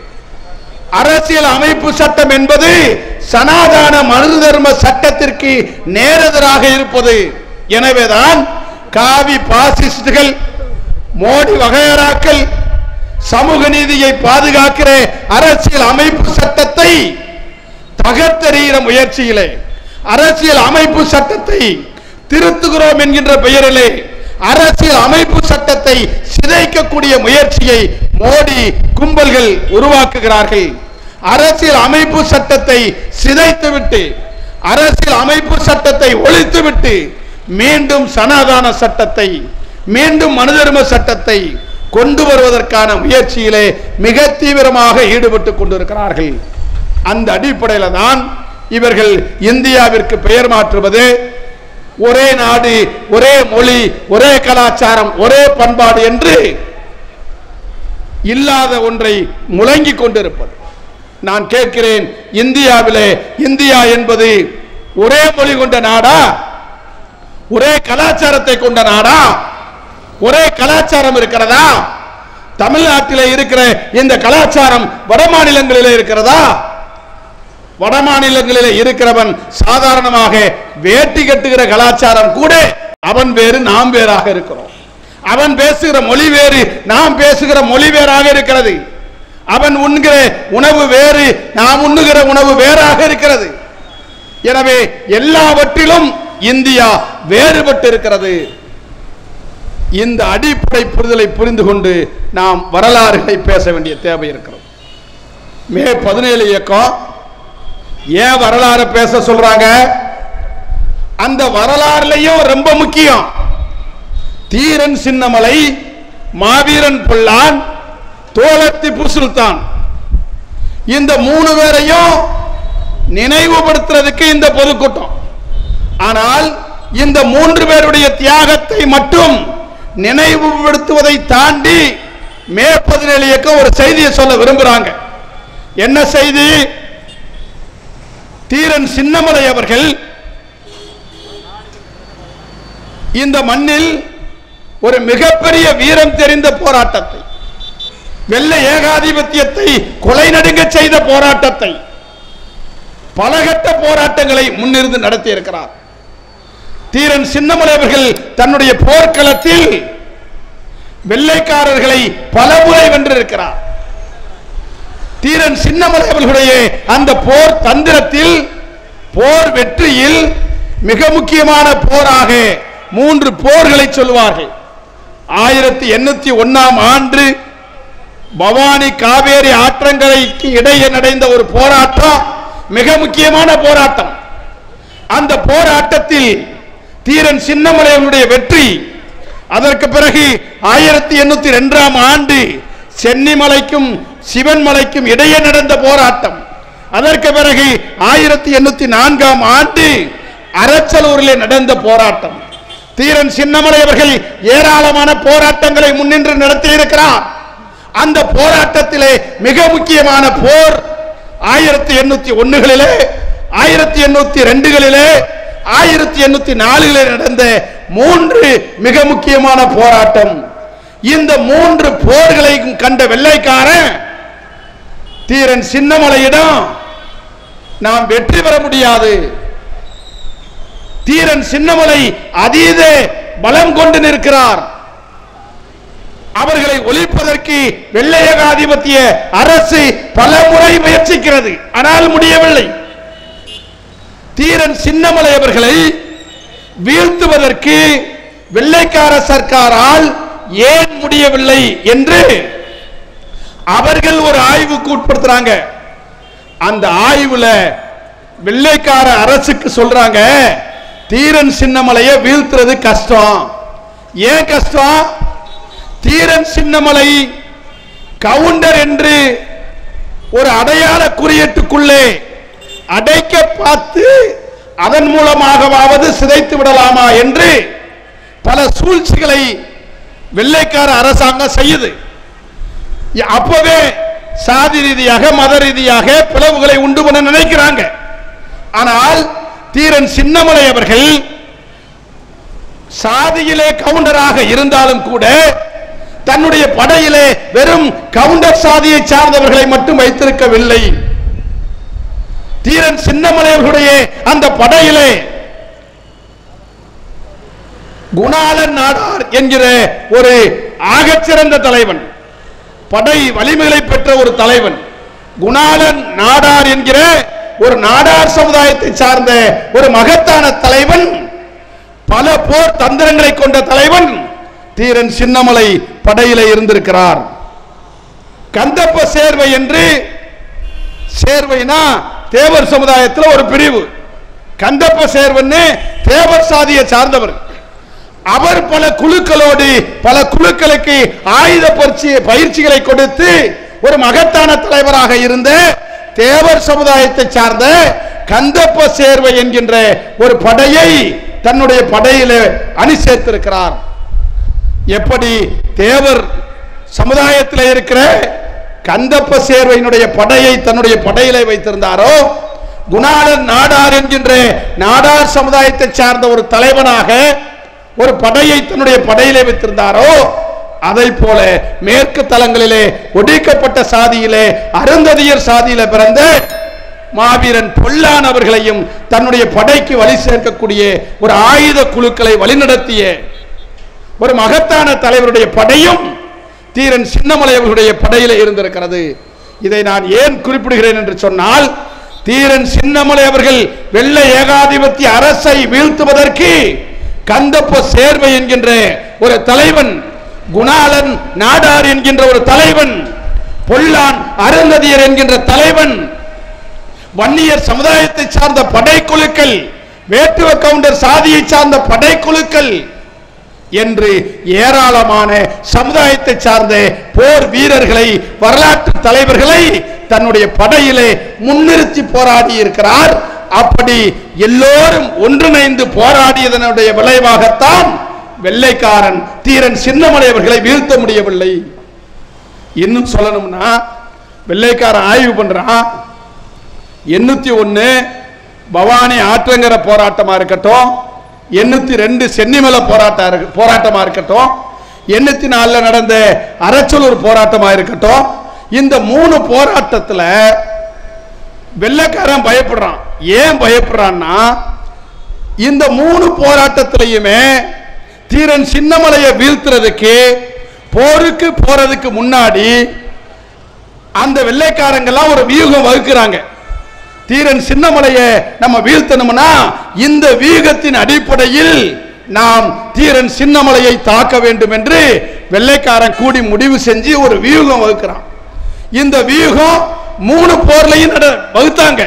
அரசியல் அமைப்பு சட்டம் என்பது சனாதான மனு தர்ம சட்டத்திற்கு நேரெதிராக இருப்பது எனவேதான் காவி பாசிஸ்டுகள் மோடி வகையராக்கள் சமூக நீதியை பாதுகாக்கிற அரசியல் அமைப்பு சட்டத்தை தகர்த்தெறிகிற முயற்சியிலே அரசியல் அமைப்பு சட்டத்தை திருத்துகிறோம் என்கின்ற பெயரிலே அரசியல் அமைப்பு சட்டத்தை சிதைக்கக்கூடிய முயற்சியை மோடி கும்பல்கள் உருவாக்குகிறார்கள் அரசியல் அமைப்பு சட்டத்தை சிதைத்துவிட்டு அரசியல் அமைப்பு சட்டத்தை ஒழித்துவிட்டு மீண்டும் சனாதான சட்டத்தை மீண்டும் மனுதர்ம சட்டத்தை கொண்டு வருவதற்கான முயற்சியிலே மிக தீவிரமாக ஈடுபட்டுக் கொண்டிருக்கிறார்கள் அந்த அடிப்படையில் தான் இவர்கள் இந்தியாவிற்கு பெயர் மாற்றுவது ஒரே நாடு ஒரே மொழி ஒரே கலாச்சாரம் ஒரே பண்பாடு என்று இல்லாத ஒன்றை முழங்கிக் கொண்டிருப்பது நான் கேட்கிறேன் இந்தியாவிலே இந்தியா என்பது ஒரே மொழி கொண்ட நாடா ஒரே கலாச்சாரத்தை கொண்ட நாடா ஒரே கலாச்சாரம் இருக்கிறதா தமிழ்நாட்டிலே இருக்கிற இந்த கலாச்சாரம் வட மாநிலங்களிலே இருக்கிறதா வட மாநிலங்களிலே இருக்கிறவன் சாதாரணமாக வேட்டி கட்டுகிற கலாச்சாரம் கூட அவன் வேறு நாம் வேறாக இருக்கிறோம் அவன் பேசுகிற மொழி வேறு நாம் பேசுகிற மொழி வேறாக இருக்கிறது அவன் உண்கிற உணவு வேறு நாம் உண்ணுகிற உணவு வேறாக இருக்கிறது எனவே எல்லாவற்றிலும் இந்தியா வேறுபட்டு இருக்கிறது இந்த அடிப்படை புரிதலை புரிந்து கொண்டு நாம் வரலாறுகளை பேச வேண்டிய தேவை இருக்கிறது மே பதினேழு இயக்கம் ஏன் வரலாறு பேச சொல்றாங்க அந்த வரலாறுலையும் ரொம்ப முக்கியம் தீரன் சின்னமலை மாவீரன் பொல்லான் தோழர் திப்பு சுல்தான் இந்த மூணு பேரையும் நினைவுபடுத்துறதுக்கு இந்த பொதுக்கூட்டம் ஆனால் இந்த மூன்று பேருடைய தியாகத்தை மட்டும் நினைவுபடுத்துவதை தாண்டி மே பதினேழு இயக்கம் ஒரு செய்தியை சொல்ல விரும்புறாங்க என்ன செய்தி தீரன் சின்னமலை அவர்கள் இந்த மண்ணில் ஒரு மிகப்பெரிய வீரம் தெரிந்த போராட்டத்தை வெள்ளை ஏகாதிபத்தியத்தை கொலை நடுங்க செய்த போராட்டத்தை பலகட்ட போராட்டங்களை முன்னிருந்து நடத்தி இருக்கிறார் தீரன் சின்னமலை அவர்கள் தன்னுடைய போர்க்களத்தில் வெள்ளைக்காரர்களை பலமுறை வென்றிருக்கிறார் தீரன் சின்னமலை அவர்களுடைய அந்த போர் தந்திரத்தில் போர் வெற்றியில் மிக முக்கியமான போராக மூன்று போர்களை சொல்வார்கள் ஆயிரத்தி எண்ணூத்தி ஒன்னாம் ஆண்டு பவானி காவேரி ஆற்றங்கரைக்கு இடையே நடந்த ஒரு போராட்டம் மிக முக்கியமான போராட்டம் அந்த போராட்டத்தில் தீரன் சின்னமலையனுடைய வெற்றி அதற்கு பிறகு ஆயிரத்தி எண்ணூத்தி ரெண்டாம் ஆண்டு சென்னிமலைக்கும் சிவன்மலைக்கும் இடையே நடந்த போராட்டம் அதற்கு பிறகு ஆயிரத்தி எண்ணூத்தி நான்காம் ஆண்டு அரச்சலூரிலே நடந்த போராட்டம் தீரன் சின்னமலை அவர்கள் ஏராளமான போராட்டங்களை முன்னின்று நடத்தி இருக்கிறார் அந்த போராட்டத்திலே மிக முக்கியமான போர் ஆயிரத்தி எண்ணூத்தி ஒண்ணுகளிலே ஆயிரத்தி எண்ணூத்தி ரெண்டுகளிலே ஆயிரத்தி எண்ணூத்தி நாலுகளிலே நடந்த மூன்று மிக முக்கியமான போராட்டம் இந்த மூன்று போர்களையும் கண்ட வெள்ளைக்காரன் தீரன் சின்னமலையிடம் நாம் வெற்றி பெற முடியாது தீரன் சின்னமலை அதீத பலம் கொண்டு நிற்கிறார் அவர்களை ஒழிப்பதற்கு வெள்ளை ஏகாதிபத்திய அரசு பல முறை முயற்சிக்கிறது ஆனால் முடியவில்லை தீரன் சின்னமலை அவர்களை வீழ்த்துவதற்கு வெள்ளைக்கார சர்க்காரால் ஏன் முடியவில்லை என்று அவர்கள் ஒரு ஆய்வுக்கு உட்படுத்துறாங்க அந்த ஆய்வுல வெள்ளைக்கார அரசுக்கு சொல்றாங்க தீரன் சின்னமலையை வீழ்த்துறது கஷ்டம் ஏன் கஷ்டம் தீரன் சின்னமலை கவுண்டர் என்று ஒரு அடையாள குறியீட்டுக்குள்ளே அடைக்க பார்த்து அதன் மூலமாகவாவது சிதைத்து விடலாமா என்று பல சூழ்ச்சிகளை வெள்ளைக்கார அரசாங்கம் செய்யுது அப்பவே சாதி ரீதியாக மத ரீதியாக பிளவுகளை உண்டு பண்ண நினைக்கிறாங்க ஆனால் தீரன் சின்னமலை அவர்கள் சாதியிலே கவுண்டராக இருந்தாலும் கூட தன்னுடைய படையிலே வெறும் கவுண்டர் சாதியை சார்ந்தவர்களை மட்டும் வைத்திருக்கவில்லை தீரன் சின்னமலை அவர்களுடைய அந்த படையிலே குணாளன் நாடார் என்கிற ஒரு ஆகச்சிறந்த தலைவன் படை வலிமைகளை பெற்ற ஒரு தலைவன் குணாளன் நாடார் என்கிற ஒரு நாடார் சமுதாயத்தை சார்ந்த ஒரு மகத்தான தலைவன் பல போர் தந்திரங்களை கொண்ட தலைவன் தீரன் சின்னமலை படையில இருந்திருக்கிறார் கந்தப்ப சேர்வை என்று சேர்வைனா தேவர் சமுதாயத்தில் ஒரு பிரிவு கந்தப்ப சேர்வன்னு தேவர் சாதியை சார்ந்தவர் அவர் பல குழுக்களோடு பல குழுக்களுக்கு ஆயுத பயிற்சி பயிற்சிகளை கொடுத்து ஒரு மகத்தான தலைவராக இருந்த தேவர் சமுதாயத்தை சார்ந்த கந்தப்ப சேர்வை என்கின்ற ஒரு படையை தன்னுடைய படையில அணி சேர்த்திருக்கிறார் எப்படி தேவர் சமுதாயத்தில் இருக்கிற கந்தப்ப சேர்வையினுடைய படையை தன்னுடைய படையிலே வைத்திருந்தாரோ குணாளன் நாடார் என்கின்ற நாடார் சமுதாயத்தை சார்ந்த ஒரு தலைவனாக ஒரு படையை தன்னுடைய படையிலே வைத்திருந்தாரோ அதை போல மேற்கு தலங்களிலே ஒடுக்கப்பட்ட சாதியிலே அருந்ததியர் சாதியில பிறந்த மாவீரன் பொல்லான் அவர்களையும் தன்னுடைய படைக்கு வழி சேர்க்கக்கூடிய ஒரு ஆயுத குழுக்களை வழிநடத்திய ஒரு மகத்தான தலைவருடைய படையும் தீரன் சின்னமலை அவர்களுடைய படையில இருந்திருக்கிறது இதை நான் ஏன் குறிப்பிடுகிறேன் என்று சொன்னால் தீரன் சின்னமலை அவர்கள் வெள்ளை ஏகாதிபத்திய அரசை வீழ்த்துவதற்கு கந்தப்ப சேர்வை என்கின்ற ஒரு தலைவன் குணாளன் நாடார் என்கின்ற ஒரு தலைவன் பொல்லான் அருந்ததியர் என்கின்ற தலைவன் வன்னியர் சமுதாயத்தை சார்ந்த படைக்குழுக்கள் வேட்டுவ கவுண்டர் சாதியை சார்ந்த படைக்குழுக்கள் என்று ஏராளமான சமுதாயத்தை சார்ந்த போர் வீரர்களை வரலாற்று தலைவர்களை தன்னுடைய படையிலே முன்னிறுத்தி போராடி இருக்கிறார் அப்படி எல்லோரும் ஒன்றிணைந்து போராடியதனுடைய விளைவாகத்தான் வெள்ளைக்காரன் தீரன் சின்னமலை அவர்களை வீழ்த்த முடியவில்லை இன்னும் சொல்லணும்னா வெள்ளைக்காரன் ஆய்வு பண்றான் எண்ணூத்தி ஒன்னு பவானி ஆற்றங்கர போராட்டமா இருக்கட்டும் எண்ணூத்தி ரெண்டு சென்னிமலை போராட்டம் இருக்கு- போராட்டமா இருக்கட்டும் எண்ணூத்தி நாலுல நடந்த அரச்சலூர் போராட்டமா இருக்கட்டும் இந்த மூணு போராட்டத்துல வெள்ளைக்காரன் பயப்படுறான் ஏன் பயப்படுறான்னா இந்த மூணு போராட்டத்திலையுமே தீரன் சின்னமலையை வீழ்த்துறதுக்கு போருக்கு போறதுக்கு முன்னாடி அந்த வெள்ளைக்காரங்கெல்லாம் ஒரு வியூகம் வகுக்கிறாங்க தீரன் சின்னமலையை நம்ம வீழ்த்தணும்னா இந்த வியூகத்தின் அடிப்படையில் நாம் தீரன் சின்னமலையை தாக்க வேண்டும் என்று வெள்ளைக்காரன் கூடி முடிவு செஞ்சு ஒரு வியூகம் வகுக்கிறான் இந்த வியூகம் மூணு போர்லையும் நட- வகுத்தாங்க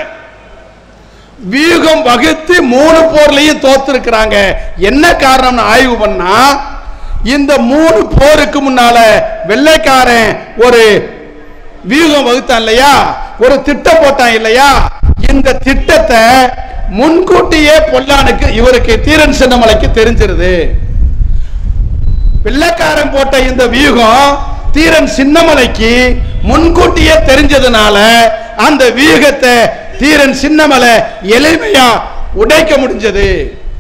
வியூகம் வகுத்து மூணு போர்லையும் தோத்திருக்கிறாங்க என்ன காரணம்னு ஆய்வு பண்ணா இந்த மூணு போருக்கு முன்னால வெள்ளைக்காரன் ஒரு வியூகம் வகுத்தான் இல்லையா ஒரு திட்டம் போட்டான் இல்லையா இந்த திட்டத்தை முன்கூட்டியே பொல்லானுக்கு இவருக்கு தீரன் சின்னமலைக்கு தெரிஞ்சிருது வெள்ளைக்காரன் போட்ட இந்த வியூகம் தீரன் சின்னமலைக்கு முன்கூட்டியே தெரிஞ்சதுனால அந்த வியூகத்தை தீரன் சின்னமலை எளிமையா உடைக்க முடிஞ்சது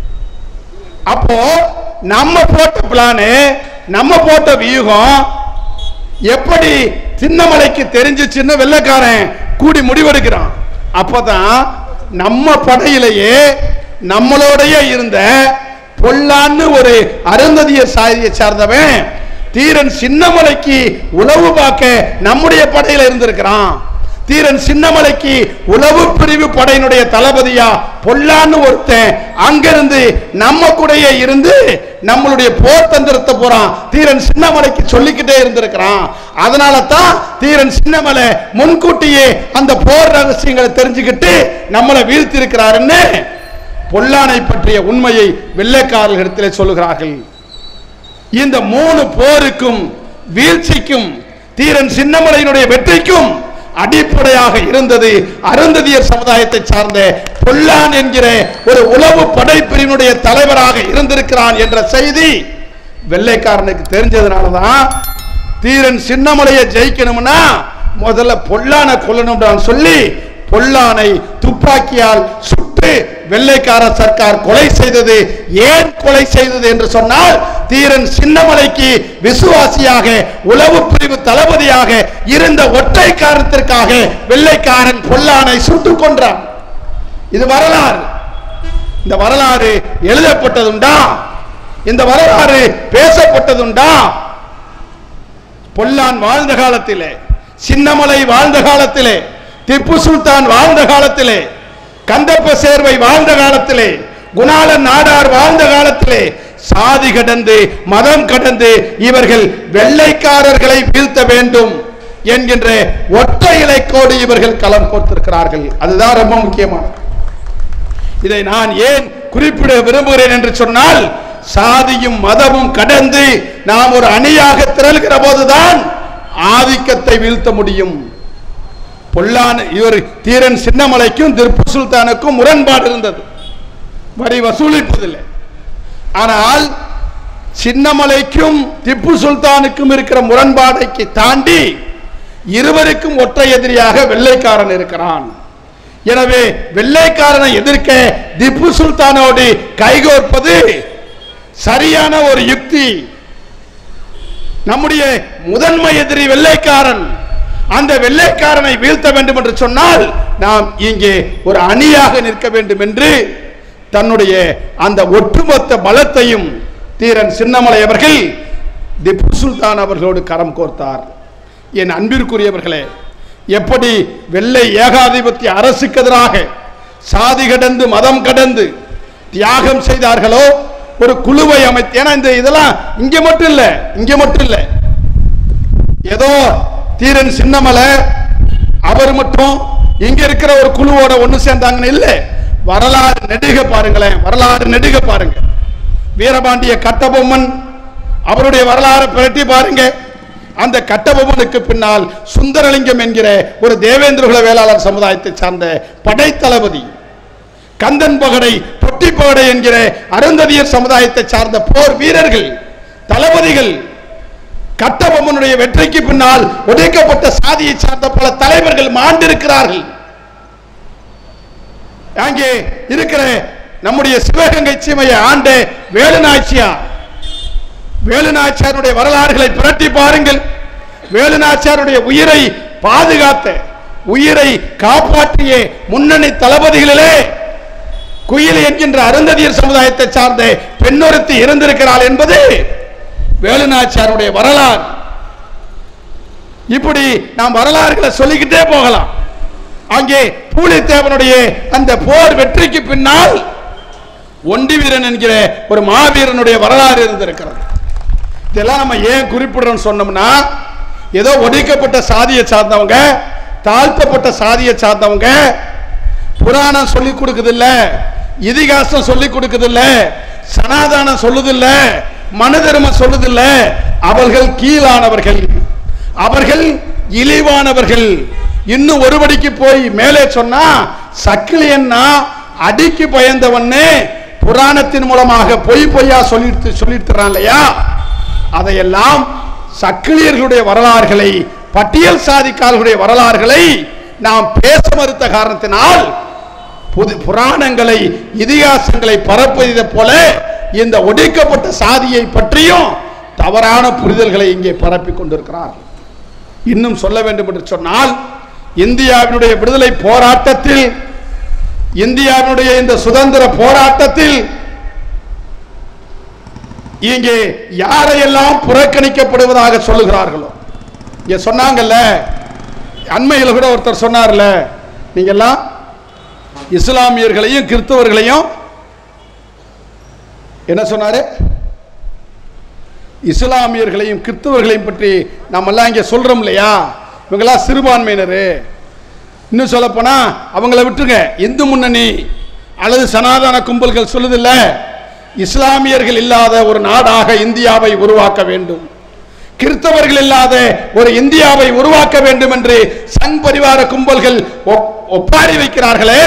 அப்போ நம்ம போட்ட பிளானு நம்ம போட்ட வியூகம் எப்படி சின்னமலைக்கு தெரிஞ்சிச்சுன்னு வெள்ளைக்காரன் கூடி முடிவெடுக்கிறான் அப்பதான் நம்ம படையிலேயே நம்மளோடயே இருந்த பொல்லான்னு ஒரு அருந்ததிய சாதியை சார்ந்தவன் தீரன் சின்னமலைக்கு உளவு பார்க்க நம்முடைய படையில இருந்திருக்கிறான் தீரன் சின்னமலைக்கு உளவு பிரிவு படையினுடைய தளபதியா பொல்லான்னு ஒருத்தன் அங்கிருந்து நம்ம கூடயே இருந்து நம்மளுடைய போர் தந்திரத்தை போறான் தீரன் சின்னமலைக்கு சொல்லிக்கிட்டே இருந்திருக்கிறான் அதனால தான் தீரன் சின்னமலை முன்கூட்டியே அந்த போர் ரகசியங்களை தெரிஞ்சுக்கிட்டு நம்மளை வீழ்த்தி இருக்கிறாருன்னு பொல்லானை பற்றிய உண்மையை வெள்ளைக்காரர்களிடத்திலே சொல்லுகிறார்கள் இந்த மூணு போருக்கும் வீழ்ச்சிக்கும் தீரன் சின்னமலையினுடைய வெற்றிக்கும் அடிப்படையாக இருந்தது அருந்ததியர் சமுதாயத்தை சார்ந்த பொல்லான் என்கிற ஒரு உளவு படைப்பிரிவினுடைய தலைவராக இருந்திருக்கிறான் என்ற செய்தி வெள்ளைக்காரனுக்கு தெரிஞ்சதுனாலதான் தீரன் சின்னமலையை ஜெயிக்கணும்னா முதல்ல பொல்லானை கொல்லணும்னு சொல்லி பொல்லானை துப்பாக்கியால் சுட்டு வெள்ளைக்கார சர்க்கார் கொலை செய்தது ஏன் கொலை செய்தது என்று சொன்னால் தீரன் சின்னமலைக்கு விசுவாசியாக உளவு பிரிவு தளபதியாக இருந்த ஒற்றை காரணத்திற்காக வெள்ளைக்காரன் பொல்லானை சுட்டுக் கொன்றான் இது வரலாறு இந்த வரலாறு எழுதப்பட்டதுண்டா இந்த வரலாறு பேசப்பட்டதுண்டா பொல்லான் வாழ்ந்த காலத்திலே சின்னமலை வாழ்ந்த காலத்திலே திப்பு சுல்தான் வாழ்ந்த காலத்திலே கந்தப்ப சேர்வை வாழ்ந்த காலத்திலே குணாளன் நாடார் வாழ்ந்த காலத்திலே சாதி கடந்து மதம் கடந்து இவர்கள் வெள்ளைக்காரர்களை வீழ்த்த வேண்டும் என்கின்ற ஒற்றை இலைக்கோடு இவர்கள் களம் கோர்த்திருக்கிறார்கள் அதுதான் ரொம்ப முக்கியமானது இதை நான் ஏன் குறிப்பிட விரும்புகிறேன் என்று சொன்னால் சாதியும் மதமும் கடந்து நாம் ஒரு அணியாக திரள்கிற போதுதான் ஆதிக்கத்தை வீழ்த்த முடியும் பொல்லான் இவர் தீரன் சின்னமலைக்கும் திப்பு சுல்தானுக்கும் முரண்பாடு இருந்தது வரி வசூலிப்பதில்லை ஆனால் சின்னமலைக்கும் திப்பு சுல்தானுக்கும் இருக்கிற முரண்பாடைக்கு தாண்டி இருவருக்கும் ஒற்றை எதிரியாக வெள்ளைக்காரன் இருக்கிறான் எனவே வெள்ளைக்காரனை எதிர்க்க திப்பு சுல்தானோடு கைகோர்ப்பது சரியான ஒரு யுக்தி நம்முடைய முதன்மை எதிரி வெள்ளைக்காரன் அந்த வெள்ளைக்காரனை வீழ்த்த வேண்டும் என்று சொன்னால் நாம் இங்கே ஒரு அணியாக நிற்க வேண்டும் என்று தன்னுடைய அந்த ஒட்டுமொத்த பலத்தையும் தீரன் சின்னமலை அவர்கள் திப்பு சுல்தான் அவர்களோடு கரம் கோர்த்தார் என் அன்பிற்குரியவர்களே எப்படி வெள்ளை ஏகாதிபத்திய அரசுக்கு எதிராக சாதி கடந்து மதம் கடந்து தியாகம் செய்தார்களோ ஒரு குழுவை அமைத்து ஏன்னா இந்த இதெல்லாம் இங்க மட்டும் இல்ல இங்க மட்டும் இல்ல ஏதோ தீரன் சின்னமலை அவர் மட்டும் இங்க இருக்கிற ஒரு குழுவோட ஒண்ணு சேர்ந்தாங்கன்னு இல்ல வரலாறு நெடுக பாருங்களேன் வரலாறு நெடுக பாருங்க வீரபாண்டிய கட்டபொம்மன் அவருடைய வரலாறு பிரட்டி பாருங்க அந்த கட்டபொம்மனுக்கு பின்னால் சுந்தரலிங்கம் என்கிற ஒரு தேவேந்திரகுல வேளாளர் சமுதாயத்தை சார்ந்த படைத்தளபதி கந்தன் பகடை பொட்டி பகடை என்கிற அருந்ததியர் சமுதாயத்தை சார்ந்த போர் வீரர்கள் தளபதிகள் கட்டபொம்மனுடைய வெற்றிக்கு பின்னால் உடைக்கப்பட்ட சாதியை சார்ந்த பல தலைவர்கள் மாண்டிருக்கிறார்கள் அங்கே இருக்கிற நம்முடைய சிவகங்கை சீமையை ஆண்ட வேலுநாச்சியார் வேலுநாச்சியாருடைய வரலாறுகளை புரட்டி பாருங்கள் வேலுநாச்சியாருடைய உயிரை பாதுகாத்த உயிரை காப்பாற்றிய முன்னணி தளபதிகளிலே குயில் என்கின்ற அருந்ததியர் சமுதாயத்தை சார்ந்த பெண்ணொருத்தி இருந்திருக்கிறாள் என்பது வேலுநாச்சியாருடைய வரலாறு இப்படி நாம் வரலாறுகளை சொல்லிக்கிட்டே போகலாம் அங்கே பூலித்தேவனுடைய அந்த போர் வெற்றிக்கு பின்னால் ஒண்டி வீரன் என்கிற ஒரு மாவீரனுடைய வரலாறு இருந்திருக்கிறது இதெல்லாம் நம்ம ஏன் குறிப்பிடுறோம் சொன்னோம்னா ஏதோ ஒடுக்கப்பட்ட சாதியை சார்ந்தவங்க தாழ்த்தப்பட்ட சாதியை சார்ந்தவங்க புராணம் சொல்லி கொடுக்குது இல்ல இதிகாசம் சொல்லி கொடுக்குது இல்ல சனாதானம் சொல்லுது இல்ல மனு தர்மம் சொல்லுது இல்ல அவர்கள் கீழானவர்கள் அவர்கள் இழிவானவர்கள் இன்னும் ஒருபடிக்கு போய் மேலே சொன்னா சக்கிலியன்னா அடிக்கு பயந்தவன்னு புராணத்தின் மூலமாக பொய் பொய்யா சொல்லிட்டு சொல்லிட்டுறான் இல்லையா அதையெல்லாம் சக்கிலியர்களுடைய வரலாறுகளை பட்டியல் சாதிக்காரர்களுடைய வரலாறுகளை நாம் பேச மறுத்த காரணத்தினால் புது புராணங்களை இதிகாசங்களை பரப்புவதை போல இந்த ஒடுக்கப்பட்ட சாதியை பற்றியும் தவறான புரிதல்களை இங்கே பரப்பிக் கொண்டிருக்கிறார்கள் இன்னும் சொல்ல வேண்டும் என்று சொன்னால் இந்தியாவினுடைய விடுதலை போராட்டத்தில் இந்தியாவினுடைய இந்த சுதந்திர போராட்டத்தில் இங்கே யாரையெல்லாம் புறக்கணிக்கப்படுவதாக சொல்லுகிறார்களோ இங்க சொன்னாங்கல்ல அண்மையில் கூட ஒருத்தர் சொன்னார்ல நீங்க எல்லாம் இஸ்லாமியர்களையும் கிறிஸ்தவர்களையும் என்ன சொன்னாரு இஸ்லாமியர்களையும் கிறிஸ்தவர்களையும் பற்றி நம்ம எல்லாம் இங்க சொல்றோம் இல்லையா இவங்கெல்லாம் சிறுபான்மையினர் இன்னும் சொல்ல போனா அவங்கள விட்டுருங்க இந்து முன்னணி அல்லது சனாதன கும்பல்கள் சொல்லுதில்ல இஸ்லாமியர்கள் இல்லாத ஒரு நாடாக இந்தியாவை உருவாக்க வேண்டும் கிறிஸ்தவர்கள் இல்லாத ஒரு இந்தியாவை உருவாக்க வேண்டும் என்று சங் பரிவார கும்பல்கள் ஒப்- ஒப்பாரி வைக்கிறார்களே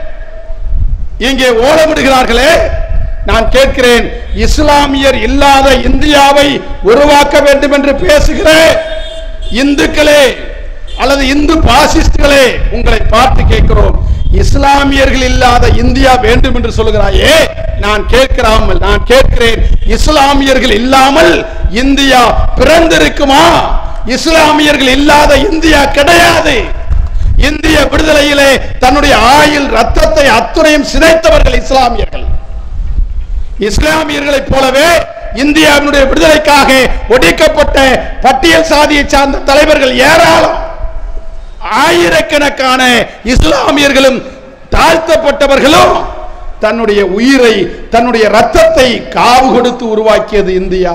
இங்கே ஓலமிடுகிறார்களே நான் கேட்கிறேன் இஸ்லாமியர் இல்லாத இந்தியாவை உருவாக்க வேண்டும் என்று பேசுகிற இந்துக்களே அல்லது இந்து பாசிஸ்டுகளே உங்களை பார்த்து கேட்கிறோம் இஸ்லாமியர்கள் இல்லாத இந்தியா வேண்டும் என்று சொல்கிறாயே நான் கேட்கிறாமல் நான் கேட்கிறேன் இஸ்லாமியர்கள் இல்லாமல் இந்தியா பிறந்திருக்குமா இஸ்லாமியர்கள் இல்லாத இந்தியா கிடையாது இந்திய விடுதலையிலே தன்னுடைய ஆயுள் ரத்தத்தை அத்துணையும் சிதைத்தவர்கள் இஸ்லாமியர்கள் இஸ்லாமியர்களைப் போலவே இந்தியாவினுடைய விடுதலைக்காக ஒடுக்கப்பட்ட பட்டியல் சாதியை சார்ந்த தலைவர்கள் ஏராளம் ஆயிரக்கணக்கான இஸ்லாமியர்களும் தாழ்த்தப்பட்டவர்களும் தன்னுடைய உயிரை தன்னுடைய ரத்தத்தை காவு கொடுத்து உருவாக்கியது இந்தியா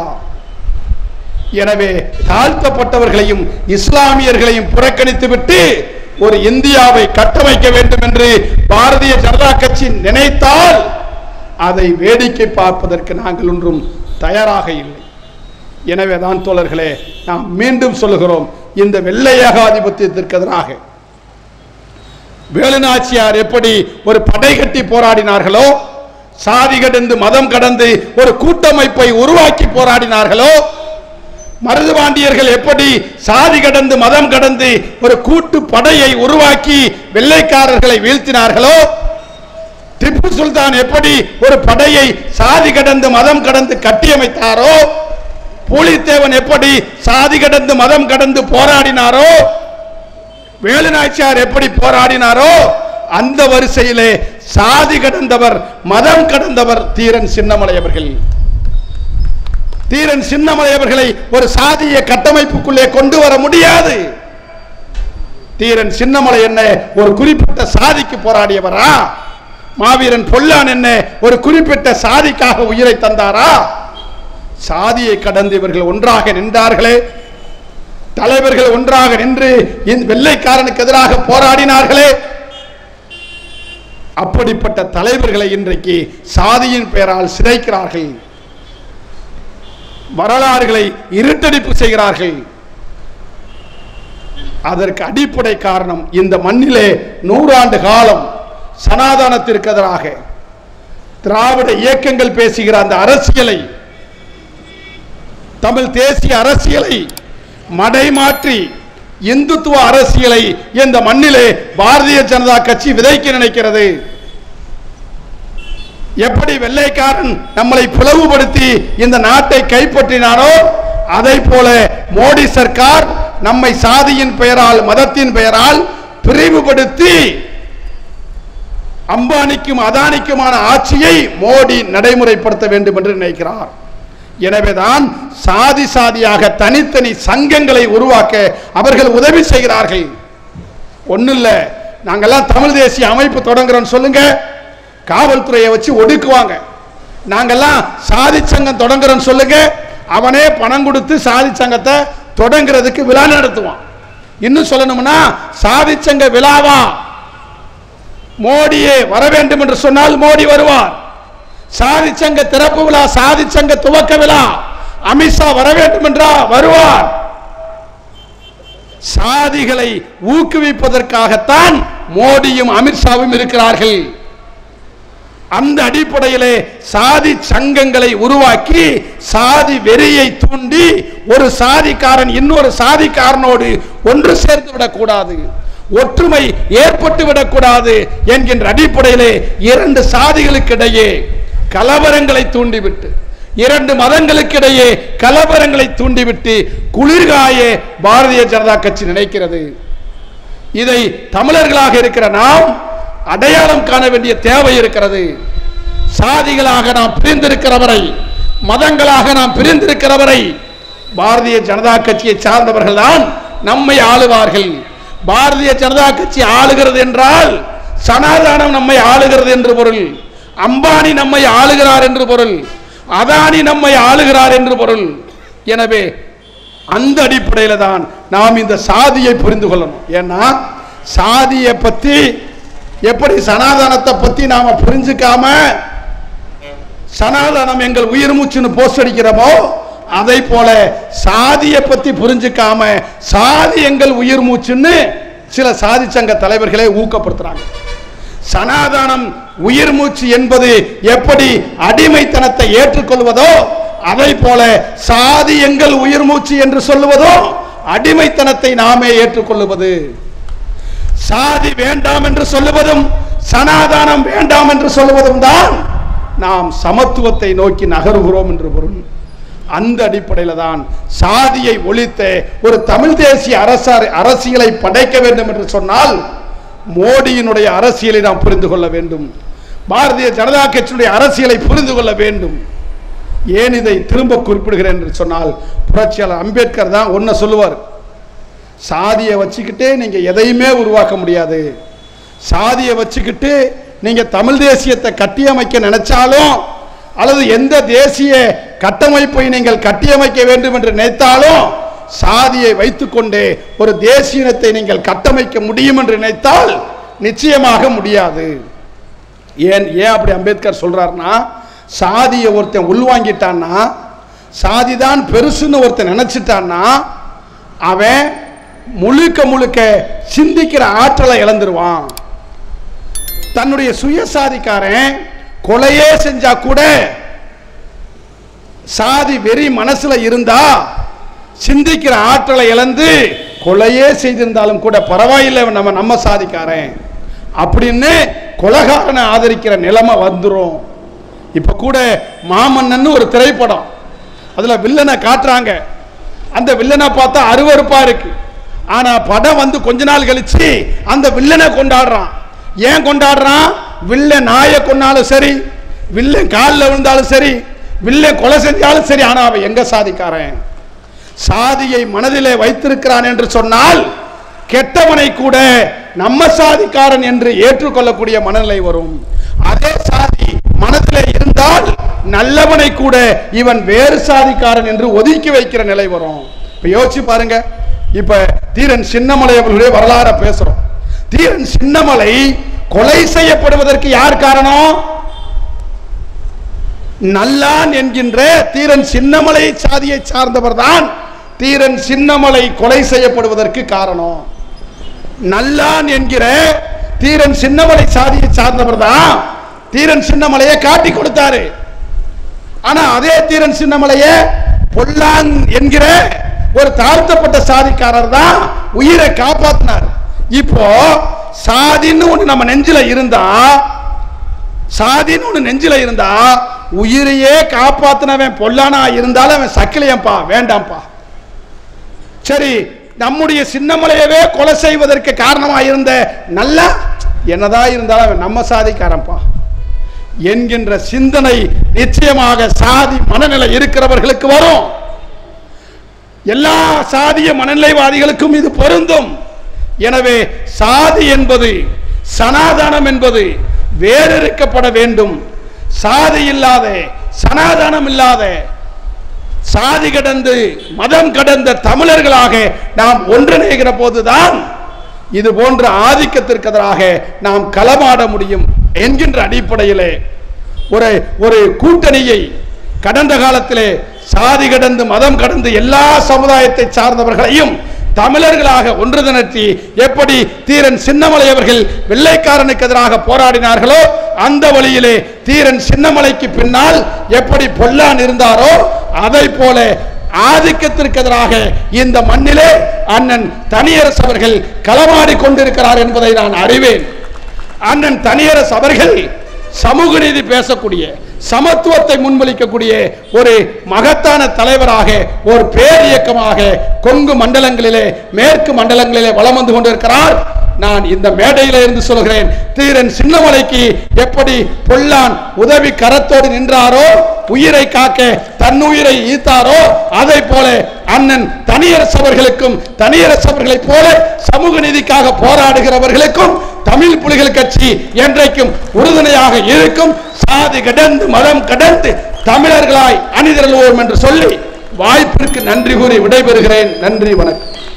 எனவே தாழ்த்தப்பட்டவர்களையும் இஸ்லாமியர்களையும் புறக்கணித்து விட்டு ஒரு இந்தியாவை கட்டமைக்க வேண்டும் என்று பாரதிய ஜனதா கட்சி நினைத்தால் அதை வேடிக்கை பார்ப்பதற்கு நாங்கள் ஒன்றும் தயாராக இல்லை எனவே தான் தோழர்களே நாம் மீண்டும் சொல்லுகிறோம் இந்த வெள்ளை ஏகாதிபத்தியத்திற்கு எதிராக வேலுநாச்சியார் எப்படி ஒரு படை கட்டி போராடினார்களோ சாதி கடந்து மதம் கடந்து ஒரு கூட்டமைப்பை உருவாக்கி போராடினார்களோ மருதுபாண்டியர்கள் எப்படி சாதி கடந்து மதம் கடந்து ஒரு கூட்டு படையை உருவாக்கி வெள்ளைக்காரர்களை வீழ்த்தினார்களோ திப்பு சுல்தான் எப்படி ஒரு படையை சாதி கடந்து மதம் கடந்து கட்டியமைத்தாரோ பூலித்தேவன் எப்படி சாதி கடந்து மதம் கடந்து போராடினாரோ வேலுநாச்சியார் எப்படி போராடினாரோ அந்த வரிசையிலே சாதி கடந்தவர் மதம் கடந்தவர் தீரன் சின்னமலை அவர்கள் தீரன் சின்னமலை அவர்களை ஒரு சாதிய கட்டமைப்புக்குள்ளே கொண்டு வர முடியாது தீரன் சின்னமலை என்ன ஒரு குறிப்பிட்ட சாதிக்கு போராடியவரா மாவீரன் பொல்லான் என்ன ஒரு குறிப்பிட்ட சாதிக்காக உயிரை தந்தாரா சாதியை கடந்து இவர்கள் ஒன்றாக நின்றார்களே தலைவர்கள் ஒன்றாக நின்று இந்த வெள்ளைக்காரனுக்கு எதிராக போராடினார்களே அப்படிப்பட்ட தலைவர்களை இன்றைக்கு சாதியின் பெயரால் சிதைக்கிறார்கள் வரலாறுகளை இருட்டடிப்பு செய்கிறார்கள் அதற்கு அடிப்படை காரணம் இந்த மண்ணிலே நூறாண்டு காலம் சனாதனத்திற்கு எதிராக திராவிட இயக்கங்கள் பேசுகிற அந்த அரசியலை தமிழ் தேசிய அரசியலை மடைமாற்றி இந்துத்துவ அரசியலை இந்த மண்ணிலே பாரதிய ஜனதா கட்சி விதைக்க நினைக்கிறது எப்படி வெள்ளைக்காரன் நம்மளை பிளவுபடுத்தி இந்த நாட்டை கைப்பற்றினானோ அதை போல மோடி சர்க்கார் நம்மை சாதியின் பெயரால் மதத்தின் பெயரால் பிரிவுபடுத்தி அம்பானிக்கும் அதானிக்குமான ஆட்சியை மோடி நடைமுறைப்படுத்த வேண்டும் என்று நினைக்கிறார் எனவேதான் சாதி சாதியாக தனித்தனி சங்கங்களை உருவாக்க அவர்கள் உதவி செய்கிறார்கள் ஒண்ணும் இல்ல நாங்கெல்லாம் தமிழ் தேசிய அமைப்பு தொடங்குறோம் சொல்லுங்க காவல்துறையை வச்சு ஒடுக்குவாங்க நாங்கெல்லாம் சாதி சங்கம் தொடங்குறோம் சொல்லுங்க அவனே பணம் கொடுத்து சாதி சங்கத்தை தொடங்குறதுக்கு விழா நடத்துவான் இன்னும் சொல்லணும்னா சாதி சங்க விழாவா மோடியே வர வேண்டும் என்று சொன்னால் மோடி வருவார் சாதி சங்க திறப்பு விழா சாதி சங்க துவக்க விழா அமித்ஷா வர வேண்டும் என்றா வருவார் சாதிகளை ஊக்குவிப்பதற்காகத்தான் மோடியும் அமித்ஷாவும் இருக்கிறார்கள் அந்த அடிப்படையிலே சாதி சங்கங்களை உருவாக்கி சாதி வெறியை தூண்டி ஒரு சாதிக்காரன் இன்னொரு சாதிக்காரனோடு ஒன்று சேர்த்து விடக்கூடாது ஒற்றுமை ஏற்பட்டு விடக்கூடாது என்கின்ற அடிப்படையிலே இரண்டு சாதிகளுக்கிடையே கலவரங்களை தூண்டிவிட்டு இரண்டு மதங்களுக்கிடையே கலவரங்களை தூண்டிவிட்டு குளிர்காய பாரதிய ஜனதா கட்சி நினைக்கிறது இதை தமிழர்களாக இருக்கிற நாம் அடையாளம் காண வேண்டிய தேவை இருக்கிறது சாதிகளாக நாம் பிரிந்திருக்கிறவரை மதங்களாக நாம் பிரிந்திருக்கிறவரை பாரதிய ஜனதா கட்சியை சார்ந்தவர்கள் தான் நம்மை ஆளுவார்கள் பாரதிய ஜனதா கட்சி ஆளுகிறது என்றால் சனாதானம் நம்மை ஆளுகிறது என்று பொருள் அம்பானி நம்மை ஆளுகிறார் என்று பொருள் அதானி நம்மை ஆளுகிறார் என்று பொருள் எனவே அந்த அடிப்படையில் தான் நாம் இந்த சாதியை புரிந்து கொள்ளணும் ஏன்னா சாதியை பத்தி எப்படி சனாதனத்தை பத்தி நாம புரிஞ்சுக்காம சனாதனம் எங்கள் உயிர் மூச்சுன்னு போஸ்ட் அடிக்கிறோமோ அதை போல சாதியை பத்தி புரிஞ்சுக்காம சாதி எங்கள் உயிர் மூச்சுன்னு சில சாதி சங்க தலைவர்களே ஊக்கப்படுத்துறாங்க சனாதனம் உயிர் மூச்சு என்பது எப்படி அடிமைத்தனத்தை ஏற்றுக்கொள்வதோ அதை போல சாதி எங்கள் உயிர் மூச்சு என்று சொல்லுவதோ அடிமைத்தனத்தை நாமே ஏற்றுக்கொள்ளுவது சாதி வேண்டாம் என்று சொல்லுவதும் சனாதானம் வேண்டாம் என்று சொல்லுவதும் தான் நாம் சமத்துவத்தை நோக்கி நகருகிறோம் என்று பொருள் அந்த அடிப்படையில் தான் சாதியை ஒழித்த ஒரு தமிழ் தேசிய அரசார் அரசியலை படைக்க வேண்டும் என்று சொன்னால் மோடியினுடைய அரசியலை நாம் புரிந்து கொள்ள வேண்டும் பாரதிய ஜனதா கட்சியினுடைய அரசியலை புரிந்து கொள்ள வேண்டும் ஏன் இதை திரும்ப குறிப்பிடுகிறேன் என்று சொன்னால் புரட்சியாளர் அம்பேத்கர் தான் ஒன்ன சொல்லுவார் சாதியை வச்சுக்கிட்டே நீங்க எதையுமே உருவாக்க முடியாது சாதியை வச்சுக்கிட்டு நீங்க தமிழ் தேசியத்தை கட்டியமைக்க நினைச்சாலும் அல்லது எந்த தேசிய கட்டமைப்பை நீங்கள் கட்டியமைக்க வேண்டும் என்று நினைத்தாலும் சாதியை வைத்துக்கொண்டே ஒரு தேசியத்தை நீங்கள் கட்டமைக்க முடியும் என்று நினைத்தால் நிச்சயமாக முடியாது ஏன் ஏன் அப்படி அம்பேத்கர் சொல்றாருன்னா சாதியை ஒருத்தன் உள்வாங்கிட்டான்னா சாதி தான் பெருசுன்னு ஒருத்தன் நினைச்சிட்டான்னா அவன் முழுக்க முழுக்க சிந்திக்கிற ஆற்றலை இழந்துருவான் தன்னுடைய சுயசாதிக்காரன் கொலையே செஞ்சா கூட சாதி வெறி மனசுல இருந்தா சிந்திக்கிற ஆற்றலை இழந்து கொலையே செய்திருந்தாலும் கூட பரவாயில்லை இவன் நம்ம நம்ம சாதிக்காரன் அப்படின்னு கொலகாரனை ஆதரிக்கிற நிலைமை வந்துரும் இப்ப கூட மாமன்னன் ஒரு திரைப்படம் அதுல வில்லனை காட்டுறாங்க அந்த வில்லனை பார்த்தா அருவருப்பா இருக்கு ஆனா படம் வந்து கொஞ்ச நாள் கழிச்சு அந்த வில்லனை கொண்டாடுறான் ஏன் கொண்டாடுறான் வில்லன் நாயை கொன்னாலும் சரி வில்லன் காலில் விழுந்தாலும் சரி வில்லன் கொலை செஞ்சாலும் சரி ஆனா அவன் எங்க சாதிக்காரன் சாதியை மனதிலே வைத்திருக்கிறான் என்று சொன்னால் கெட்டவனை கூட நம்ம சாதிக்காரன் என்று ஏற்றுக்கொள்ளக்கூடிய மனநிலை வரும் அதே சாதி மனதிலே இருந்தால் நல்லவனை கூட இவன் வேறு சாதிக்காரன் என்று ஒதுக்கி வைக்கிற நிலை வரும் இப்ப யோசிச்சு பாருங்க இப்ப தீரன் சின்னமலை அவர்களுடைய வரலாற பேசுறோம் தீரன் சின்னமலை கொலை செய்யப்படுவதற்கு யார் காரணம் நல்லான் என்கின்ற தீரன் சின்னமலை சாதியை சார்ந்தவர் தான் தீரன் சின்னமலை கொலை செய்யப்படுவதற்கு காரணம் நல்லான் என்கிற தீரன் சின்னமலை சாதியை சார்ந்தவர் தான் தீரன் சின்னமலையை காட்டி கொடுத்தாரு ஆனா அதே தீரன் சின்னமலையை பொல்லாங் என்கிற ஒரு தாழ்த்தப்பட்ட சாதிக்காரர் தான் உயிரை காப்பாத்தினார் இப்போ சாதின்னு ஒண்ணு நம்ம நெஞ்சில இருந்தா சாதின்னு ஒண்ணு நெஞ்சில இருந்தா உயிரையே காப்பாத்தினவன் பொல்லானா இருந்தாலும் அவன் சக்கிலியம்பா வேண்டாம்ப்பா சரி நம்முடைய சின்னமலையவே கொலை செய்வதற்கு காரணமா இருந்த நல்ல என்னதான் இருந்தாலும் அவன் நம்ம சாதிக்காரன்பா என்கின்ற சிந்தனை நிச்சயமாக சாதி மனநிலை இருக்கிறவர்களுக்கு வரும் எல்லா சாதிய மனநிலைவாதிகளுக்கும் இது பொருந்தும் எனவே சாதி என்பது சனாதனம் என்பது வேறறுக்கப்பட வேண்டும் சாதி இல்லாத சனாதனம் இல்லாத சாதி கடந்து மதம் கடந்த தமிழர்களாக நாம் ஒன்றிணைகிற போதுதான் இது போன்ற ஆதிக்கத்திற்கு எதிராக நாம் களமாட முடியும் என்கின்ற அடிப்படையிலே ஒரு ஒரு கூட்டணியை கடந்த காலத்திலே சாதி கடந்து மதம் கடந்து எல்லா சமுதாயத்தை சார்ந்தவர்களையும் தமிழர்களாக ஒன்று திரட்டி எப்படி தீரன் சின்னமலை அவர்கள் வெள்ளைக்காரனுக்கு எதிராக போராடினார்களோ அந்த வழியிலே தீரன் சின்னமலைக்கு பின்னால் எப்படி பொல்லான் இருந்தாரோ அதை போல ஆதிக்கத்திற்கு எதிராக இந்த மண்ணிலே அண்ணன் தனியரசு அவர்கள் களமாடி கொண்டிருக்கிறார் என்பதை நான் அறிவேன் அண்ணன் தனியரசு அவர்கள் சமூக நீதி பேசக்கூடிய சமத்துவத்தை முன்மொழிக்கக்கூடிய ஒரு மகத்தான தலைவராக ஒரு பேர் இயக்கமாக கொங்கு மண்டலங்களிலே மேற்கு மண்டலங்களிலே வலம் வந்து கொண்டிருக்கிறார் நான் இந்த மேடையில இருந்து சொல்கிறேன் தீரன் சின்னமலைக்கு எப்படி பொல்லான் உதவி கரத்தோடு நின்றாரோ உயிரை காக்க தன்னுயிரை ஈத்தாரோ அதை போல அண்ணன் தனியரசு அவர்களுக்கும் தனியரசு அவர்களைப் போல சமூக நீதிக்காக போராடுகிறவர்களுக்கும் தமிழ் புலிகள் கட்சி என்றைக்கும் உறுதுணையாக இருக்கும் சாதி கடந்து மதம் கடந்து தமிழர்களாய் அணிதிரள்வோம் என்று சொல்லி வாய்ப்பிற்கு நன்றி கூறி விடைபெறுகிறேன் நன்றி வணக்கம்